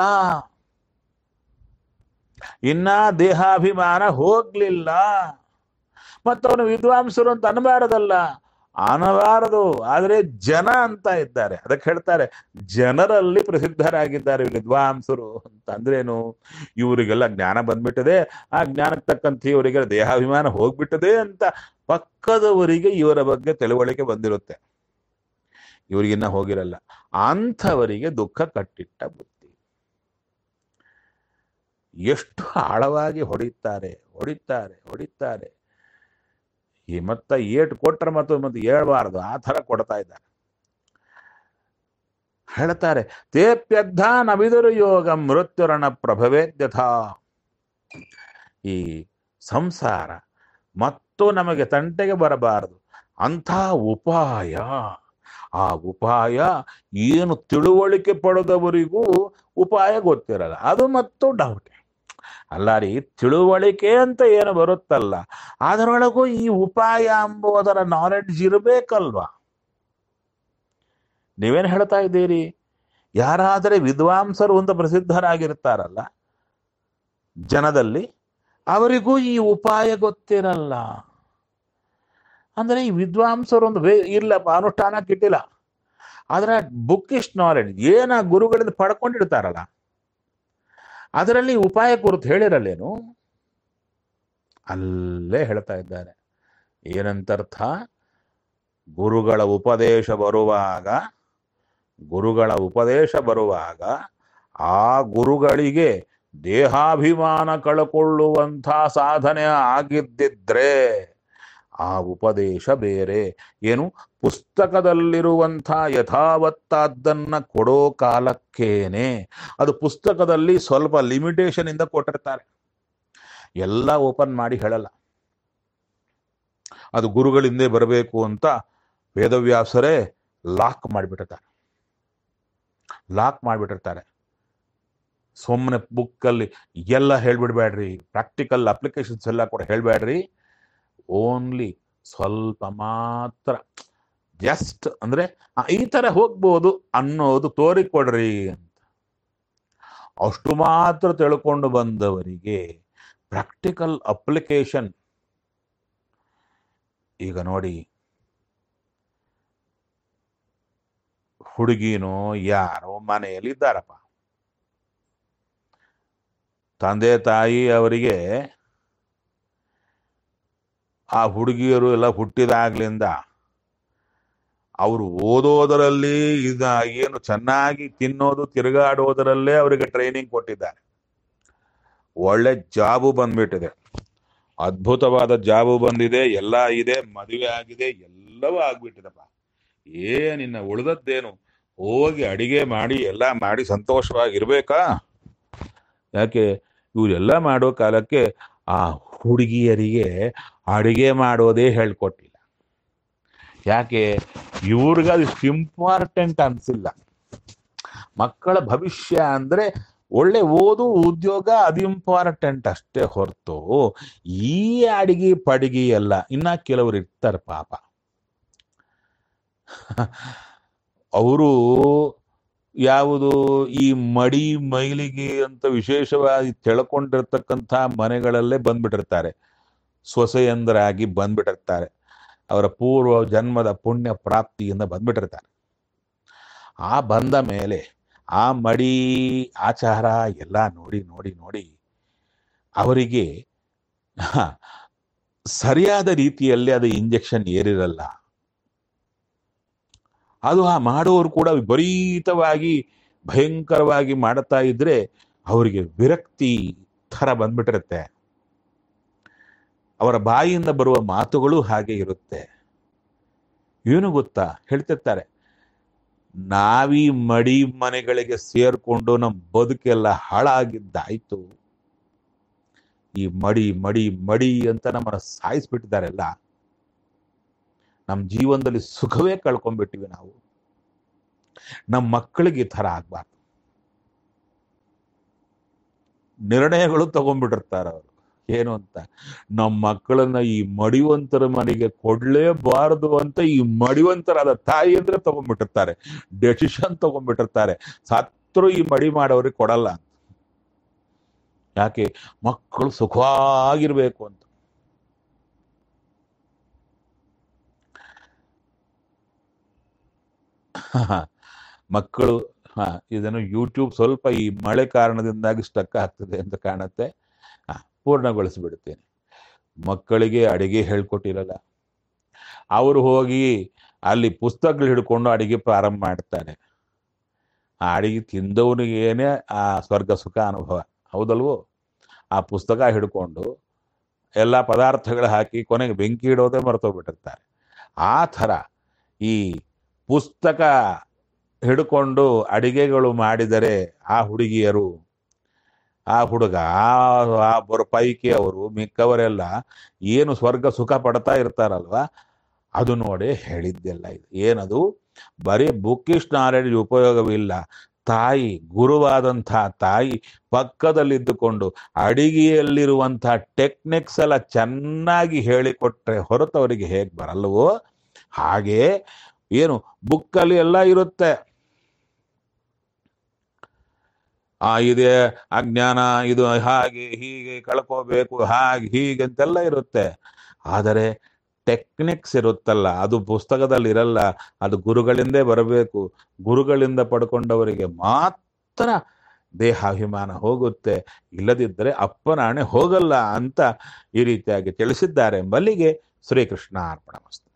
ಇನ್ನ ದೇಹಾಭಿಮಾನ ಹೋಗ್ಲಿಲ್ಲ ಮತ್ತವನು ವಿದ್ವಾಂಸರು ಅಂತ ಅನಬಾರದಲ್ಲ ಅನ್ನಬಾರದು ಆದರೆ ಜನ ಅಂತ ಇದ್ದಾರೆ ಅದಕ್ಕೆ ಹೇಳ್ತಾರೆ ಜನರಲ್ಲಿ ಪ್ರಸಿದ್ಧರಾಗಿದ್ದಾರೆ ವಿದ್ವಾಂಸರು ಅಂತ ಅಂದ್ರೇನು ಇವರಿಗೆಲ್ಲ ಜ್ಞಾನ ಬಂದ್ಬಿಟ್ಟದೆ ಆ ಜ್ಞಾನಕ್ಕೆ ತಕ್ಕಂತೆ ಇವರಿಗೆ ದೇಹಾಭಿಮಾನ ಹೋಗ್ಬಿಟ್ಟದೆ ಅಂತ ಪಕ್ಕದವರಿಗೆ ಇವರ ಬಗ್ಗೆ ತಿಳುವಳಿಕೆ ಬಂದಿರುತ್ತೆ ಇವರಿಗಿನ್ನ ಹೋಗಿರಲ್ಲ ಅಂಥವರಿಗೆ ದುಃಖ ಕಟ್ಟಿಟ್ಟ ಬುದ್ಧಿ ಎಷ್ಟು ಆಳವಾಗಿ ಹೊಡಿತಾರೆ ಹೊಡಿತಾರೆ ಹೊಡಿತಾರೆ ಈ ಮತ್ತ ಏಟು ಕೊಟ್ರೆ ಮತ್ತು ಮತ್ತೆ ಹೇಳ್ಬಾರ್ದು ಆ ಥರ ಕೊಡ್ತಾ ಇದ್ದಾರೆ ಹೇಳ್ತಾರೆ ತೇಪ್ಯದ್ಧ ನವಿದರು ಯೋಗ ಮೃತ್ಯುರಣ ಪ್ರಭವೇದ್ಯಥ ಈ ಸಂಸಾರ ಮತ್ತು ನಮಗೆ ತಂಟೆಗೆ ಬರಬಾರದು ಅಂಥ ಉಪಾಯ ಆ ಉಪಾಯ ಏನು ತಿಳುವಳಿಕೆ ಪಡೆದವರಿಗೂ ಉಪಾಯ ಗೊತ್ತಿರಲ್ಲ ಅದು ಮತ್ತು ಡೌಟ್ ಅಲ್ಲ ರೀ ತಿಳುವಳಿಕೆ ಅಂತ ಏನು ಬರುತ್ತಲ್ಲ ಅದರೊಳಗೂ ಈ ಉಪಾಯ ಎಂಬುದರ ನಾಲೆಡ್ಜ್ ಇರಬೇಕಲ್ವಾ ನೀವೇನು ಹೇಳ್ತಾ ಇದ್ದೀರಿ ಯಾರಾದರೆ ವಿದ್ವಾಂಸರು ಅಂತ ಪ್ರಸಿದ್ಧರಾಗಿರ್ತಾರಲ್ಲ ಜನದಲ್ಲಿ ಅವರಿಗೂ ಈ ಉಪಾಯ ಗೊತ್ತಿರಲ್ಲ ಅಂದ್ರೆ ಈ ವಿದ್ವಾಂಸರು ಒಂದು ವೇ ಇಲ್ಲಪ್ಪ ಅನುಷ್ಠಾನಕ್ಕೆ ಇಟ್ಟಿಲ್ಲ ಆದ್ರೆ ಬುಕ್ಕಿಶ್ ನಾಲೆಡ್ಜ್ ಏನ ಗುರುಗಳಿಂದ ಪಡ್ಕೊಂಡಿರ್ತಾರಲ್ಲ ಅದರಲ್ಲಿ ಉಪಾಯ ಕುರಿತು ಹೇಳಿರಲ್ಲೇನು ಅಲ್ಲೇ ಹೇಳ್ತಾ ಇದ್ದಾರೆ ಏನಂತರ್ಥ ಗುರುಗಳ ಉಪದೇಶ ಬರುವಾಗ ಗುರುಗಳ ಉಪದೇಶ ಬರುವಾಗ ಆ ಗುರುಗಳಿಗೆ ದೇಹಾಭಿಮಾನ ಕಳಕೊಳ್ಳುವಂಥ ಸಾಧನೆ ಆಗಿದ್ದಿದ್ರೆ ಆ ಉಪದೇಶ ಬೇರೆ ಏನು ಪುಸ್ತಕದಲ್ಲಿರುವಂಥ ಯಥಾವತ್ತಾದ್ದನ್ನ ಕೊಡೋ ಕಾಲಕ್ಕೇನೆ ಅದು ಪುಸ್ತಕದಲ್ಲಿ ಸ್ವಲ್ಪ ಲಿಮಿಟೇಷನ್ ಇಂದ ಕೊಟ್ಟಿರ್ತಾರೆ ಎಲ್ಲ ಓಪನ್ ಮಾಡಿ ಹೇಳಲ್ಲ ಅದು ಗುರುಗಳಿಂದೇ ಬರಬೇಕು ಅಂತ ವೇದವ್ಯಾಸರೇ ಲಾಕ್ ಮಾಡಿಬಿಟ್ಟಿರ್ತಾರೆ ಲಾಕ್ ಮಾಡಿಬಿಟ್ಟಿರ್ತಾರೆ ಸುಮ್ಮನೆ ಬುಕ್ಕಲ್ಲಿ ಎಲ್ಲ ಹೇಳ್ಬಿಡ್ಬೇಡ್ರಿ ಪ್ರಾಕ್ಟಿಕಲ್ ಅಪ್ಲಿಕೇಶನ್ಸ್ ಎಲ್ಲ ಕೂಡ ಹೇಳ್ಬೇಡ್ರಿ ಓನ್ಲಿ ಸ್ವಲ್ಪ ಮಾತ್ರ ಜಸ್ಟ್ ಅಂದ್ರೆ ಆ, ಈ ತರ ಹೋಗ್ಬೋದು ಅನ್ನೋದು ತೋರಿಕೊಡ್ರಿ ಅಂತ ಅಷ್ಟು ಮಾತ್ರ ತಿಳ್ಕೊಂಡು ಬಂದವರಿಗೆ ಪ್ರಾಕ್ಟಿಕಲ್ ಅಪ್ಲಿಕೇಶನ್ ಈಗ ನೋಡಿ ಹುಡುಗಿನೋ ಯಾರೋ ಮನೆಯಲ್ಲಿ ಇದ್ದಾರಪ್ಪ ತಂದೆ ತಾಯಿ ಅವರಿಗೆ ಆ ಹುಡುಗಿಯರು ಎಲ್ಲ ಹುಟ್ಟಿದಾಗ್ಲಿಂದ ಅವರು ಓದೋದರಲ್ಲಿ ಇದ ಏನು ಚೆನ್ನಾಗಿ ತಿನ್ನೋದು ತಿರುಗಾಡೋದರಲ್ಲೇ ಅವರಿಗೆ ಟ್ರೈನಿಂಗ್ ಕೊಟ್ಟಿದ್ದಾರೆ ಒಳ್ಳೆ ಜಾಬು ಬಂದ್ಬಿಟ್ಟಿದೆ ಅದ್ಭುತವಾದ ಜಾಬು ಬಂದಿದೆ ಎಲ್ಲ ಇದೆ ಮದುವೆ ಆಗಿದೆ ಎಲ್ಲವೂ ಆಗ್ಬಿಟ್ಟಿದಪ್ಪ ಏನಿನ್ನ ಉಳಿದದ್ದೇನು ಹೋಗಿ ಅಡಿಗೆ ಮಾಡಿ ಎಲ್ಲ ಮಾಡಿ ಸಂತೋಷವಾಗಿರ್ಬೇಕಾ ಯಾಕೆ ಇವರೆಲ್ಲ ಮಾಡೋ ಕಾಲಕ್ಕೆ ಆ ಹುಡುಗಿಯರಿಗೆ ಅಡಿಗೆ ಮಾಡೋದೇ ಹೇಳ್ಕೊಟ್ಟಿಲ್ಲ ಯಾಕೆ ಇವ್ರಿಗೆ ಅದು ಇಂಪಾರ್ಟೆಂಟ್ ಅನ್ಸಿಲ್ಲ ಮಕ್ಕಳ ಭವಿಷ್ಯ ಅಂದ್ರೆ ಒಳ್ಳೆ ಓದು ಉದ್ಯೋಗ ಅದು ಇಂಪಾರ್ಟೆಂಟ್ ಅಷ್ಟೇ ಹೊರತು ಈ ಅಡಿಗೆ ಪಡಿಗೆ ಎಲ್ಲ ಇನ್ನ ಕೆಲವರು ಇರ್ತಾರೆ ಪಾಪ ಅವರು ಯಾವುದು ಈ ಮಡಿ ಮೈಲಿಗೆ ಅಂತ ವಿಶೇಷವಾಗಿ ತಿಳ್ಕೊಂಡಿರ್ತಕ್ಕಂಥ ಮನೆಗಳಲ್ಲೇ ಬಂದ್ಬಿಟ್ಟಿರ್ತಾರೆ ಸೊಸೆಯಂದರಾಗಿ ಬಂದ್ಬಿಟ್ಟಿರ್ತಾರೆ ಅವರ ಪೂರ್ವ ಜನ್ಮದ ಪುಣ್ಯ ಪ್ರಾಪ್ತಿಯಿಂದ ಬಂದ್ಬಿಟ್ಟಿರ್ತಾರೆ ಆ ಬಂದ ಮೇಲೆ ಆ ಮಡಿ ಆಚಾರ ಎಲ್ಲ ನೋಡಿ ನೋಡಿ ನೋಡಿ ಅವರಿಗೆ ಹ, ಸರಿಯಾದ ರೀತಿಯಲ್ಲಿ ಅದು ಇಂಜೆಕ್ಷನ್ ಏರಿರಲ್ಲ ಅದು ಆ ಮಾಡೋರು ಕೂಡ ವಿಪರೀತವಾಗಿ ಭಯಂಕರವಾಗಿ ಮಾಡುತ್ತಾ ಇದ್ರೆ ಅವರಿಗೆ ವಿರಕ್ತಿ ಥರ ಬಂದ್ಬಿಟ್ಟಿರುತ್ತೆ ಅವರ ಬಾಯಿಯಿಂದ ಬರುವ ಮಾತುಗಳು ಹಾಗೆ ಇರುತ್ತೆ ಏನು ಗೊತ್ತಾ ಹೇಳ್ತಿರ್ತಾರೆ ನಾವೀ ಮಡಿ ಮನೆಗಳಿಗೆ ಸೇರ್ಕೊಂಡು ನಮ್ಮ ಬದುಕೆಲ್ಲ ಹಾಳಾಗಿದ್ದಾಯ್ತು ಈ ಮಡಿ ಮಡಿ ಮಡಿ ಅಂತ ನಮ್ಮನ್ನ ಸಾಯಿಸ್ಬಿಟ್ಟಿದ್ದಾರೆಲ್ಲ ನಮ್ಮ ಜೀವನದಲ್ಲಿ ಸುಖವೇ ಕಳ್ಕೊಂಡ್ಬಿಟ್ಟಿವಿ ನಾವು ನಮ್ಮ ಮಕ್ಕಳಿಗೆ ಈ ಥರ ಆಗ್ಬಾರ್ದು ನಿರ್ಣಯಗಳು ತಗೊಂಡ್ಬಿಟ್ಟಿರ್ತಾರೆ ಅವರು ಏನು ಅಂತ ನಮ್ಮ ಮಕ್ಕಳನ್ನ ಈ ಮಡಿವಂತರ ಮನೆಗೆ ಕೊಡ್ಲೇಬಾರದು ಅಂತ ಈ ಮಡಿವಂತರಾದ ತಾಯಿ ಅಂದ್ರೆ ತಗೊಂಡ್ಬಿಟ್ಟಿರ್ತಾರೆ ಡೆಸಿಷನ್ ತಗೊಂಡ್ಬಿಟ್ಟಿರ್ತಾರೆ ಸತ್ರು ಈ ಮಡಿ ಮಾಡೋರಿಗೆ ಕೊಡಲ್ಲ ಅಂತ ಯಾಕೆ ಮಕ್ಕಳು ಸುಖವಾಗಿರ್ಬೇಕು ಅಂತ ಮಕ್ಕಳು ಹಾ ಇದನ್ನು ಯೂಟ್ಯೂಬ್ ಸ್ವಲ್ಪ ಈ ಮಳೆ ಕಾರಣದಿಂದಾಗಿ ಸ್ಟಕ್ ಆಗ್ತದೆ ಅಂತ ಕಾಣುತ್ತೆ ಹಾ ಪೂರ್ಣಗೊಳಿಸಿಬಿಡ್ತೇನೆ ಮಕ್ಕಳಿಗೆ ಅಡಿಗೆ ಹೇಳ್ಕೊಟ್ಟಿರಲ್ಲ ಅವರು ಹೋಗಿ ಅಲ್ಲಿ ಪುಸ್ತಕಗಳು ಹಿಡ್ಕೊಂಡು ಅಡಿಗೆ ಪ್ರಾರಂಭ ಮಾಡ್ತಾರೆ ಆ ಅಡಿಗೆ ತಿಂದವನಿಗೇನೆ ಆ ಸ್ವರ್ಗ ಸುಖ ಅನುಭವ ಹೌದಲ್ವೋ ಆ ಪುಸ್ತಕ ಹಿಡ್ಕೊಂಡು ಎಲ್ಲ ಪದಾರ್ಥಗಳು ಹಾಕಿ ಕೊನೆಗೆ ಬೆಂಕಿ ಇಡೋದೇ ಮರ್ತೋಗ್ಬಿಟ್ಟಿರ್ತಾರೆ ಆ ಥರ ಈ ಪುಸ್ತಕ ಹಿಡ್ಕೊಂಡು ಅಡಿಗೆಗಳು ಮಾಡಿದರೆ ಆ ಹುಡುಗಿಯರು ಆ ಹುಡುಗ ಆ ಆ ಬರೋ ಪೈಕಿ ಅವರು ಮಿಕ್ಕವರೆಲ್ಲ ಏನು ಸ್ವರ್ಗ ಸುಖ ಪಡ್ತಾ ಇರ್ತಾರಲ್ವ ಅದು ನೋಡಿ ಹೇಳಿದ್ದೆಲ್ಲ ಇದು ಏನದು ಬರೀ ಬುಕ್ಕಿಶ್ ನಾಲೆಡ್ಜ್ ಉಪಯೋಗವಿಲ್ಲ ತಾಯಿ ಗುರುವಾದಂಥ ತಾಯಿ ಪಕ್ಕದಲ್ಲಿದ್ದುಕೊಂಡು ಅಡಿಗೆಯಲ್ಲಿರುವಂಥ ಟೆಕ್ನಿಕ್ಸ್ ಎಲ್ಲ ಚೆನ್ನಾಗಿ ಹೇಳಿಕೊಟ್ರೆ ಹೊರತು ಅವರಿಗೆ ಹೇಗೆ ಬರಲ್ವೋ ಹಾಗೆ ಏನು ಬುಕ್ಕಲ್ಲಿ ಎಲ್ಲ ಇರುತ್ತೆ ಆ ಇದೆ ಅಜ್ಞಾನ ಇದು ಹಾಗೆ ಹೀಗೆ ಕಳ್ಕೋಬೇಕು ಹಾಗೆ ಹೀಗೆ ಅಂತೆಲ್ಲ ಇರುತ್ತೆ ಆದರೆ ಟೆಕ್ನಿಕ್ಸ್ ಇರುತ್ತಲ್ಲ ಅದು ಪುಸ್ತಕದಲ್ಲಿ ಇರಲ್ಲ ಅದು ಗುರುಗಳಿಂದೇ ಬರಬೇಕು ಗುರುಗಳಿಂದ ಪಡ್ಕೊಂಡವರಿಗೆ ಮಾತ್ರ ದೇಹಾಭಿಮಾನ ಹೋಗುತ್ತೆ ಇಲ್ಲದಿದ್ದರೆ ಅಪ್ಪನಾಣೆ ಹೋಗಲ್ಲ ಅಂತ ಈ ರೀತಿಯಾಗಿ ತಿಳಿಸಿದ್ದಾರೆ ಎಂಬಲ್ಲಿಗೆ ಶ್ರೀಕೃಷ್ಣ ಅರ್ಪಣಮಸ್ತು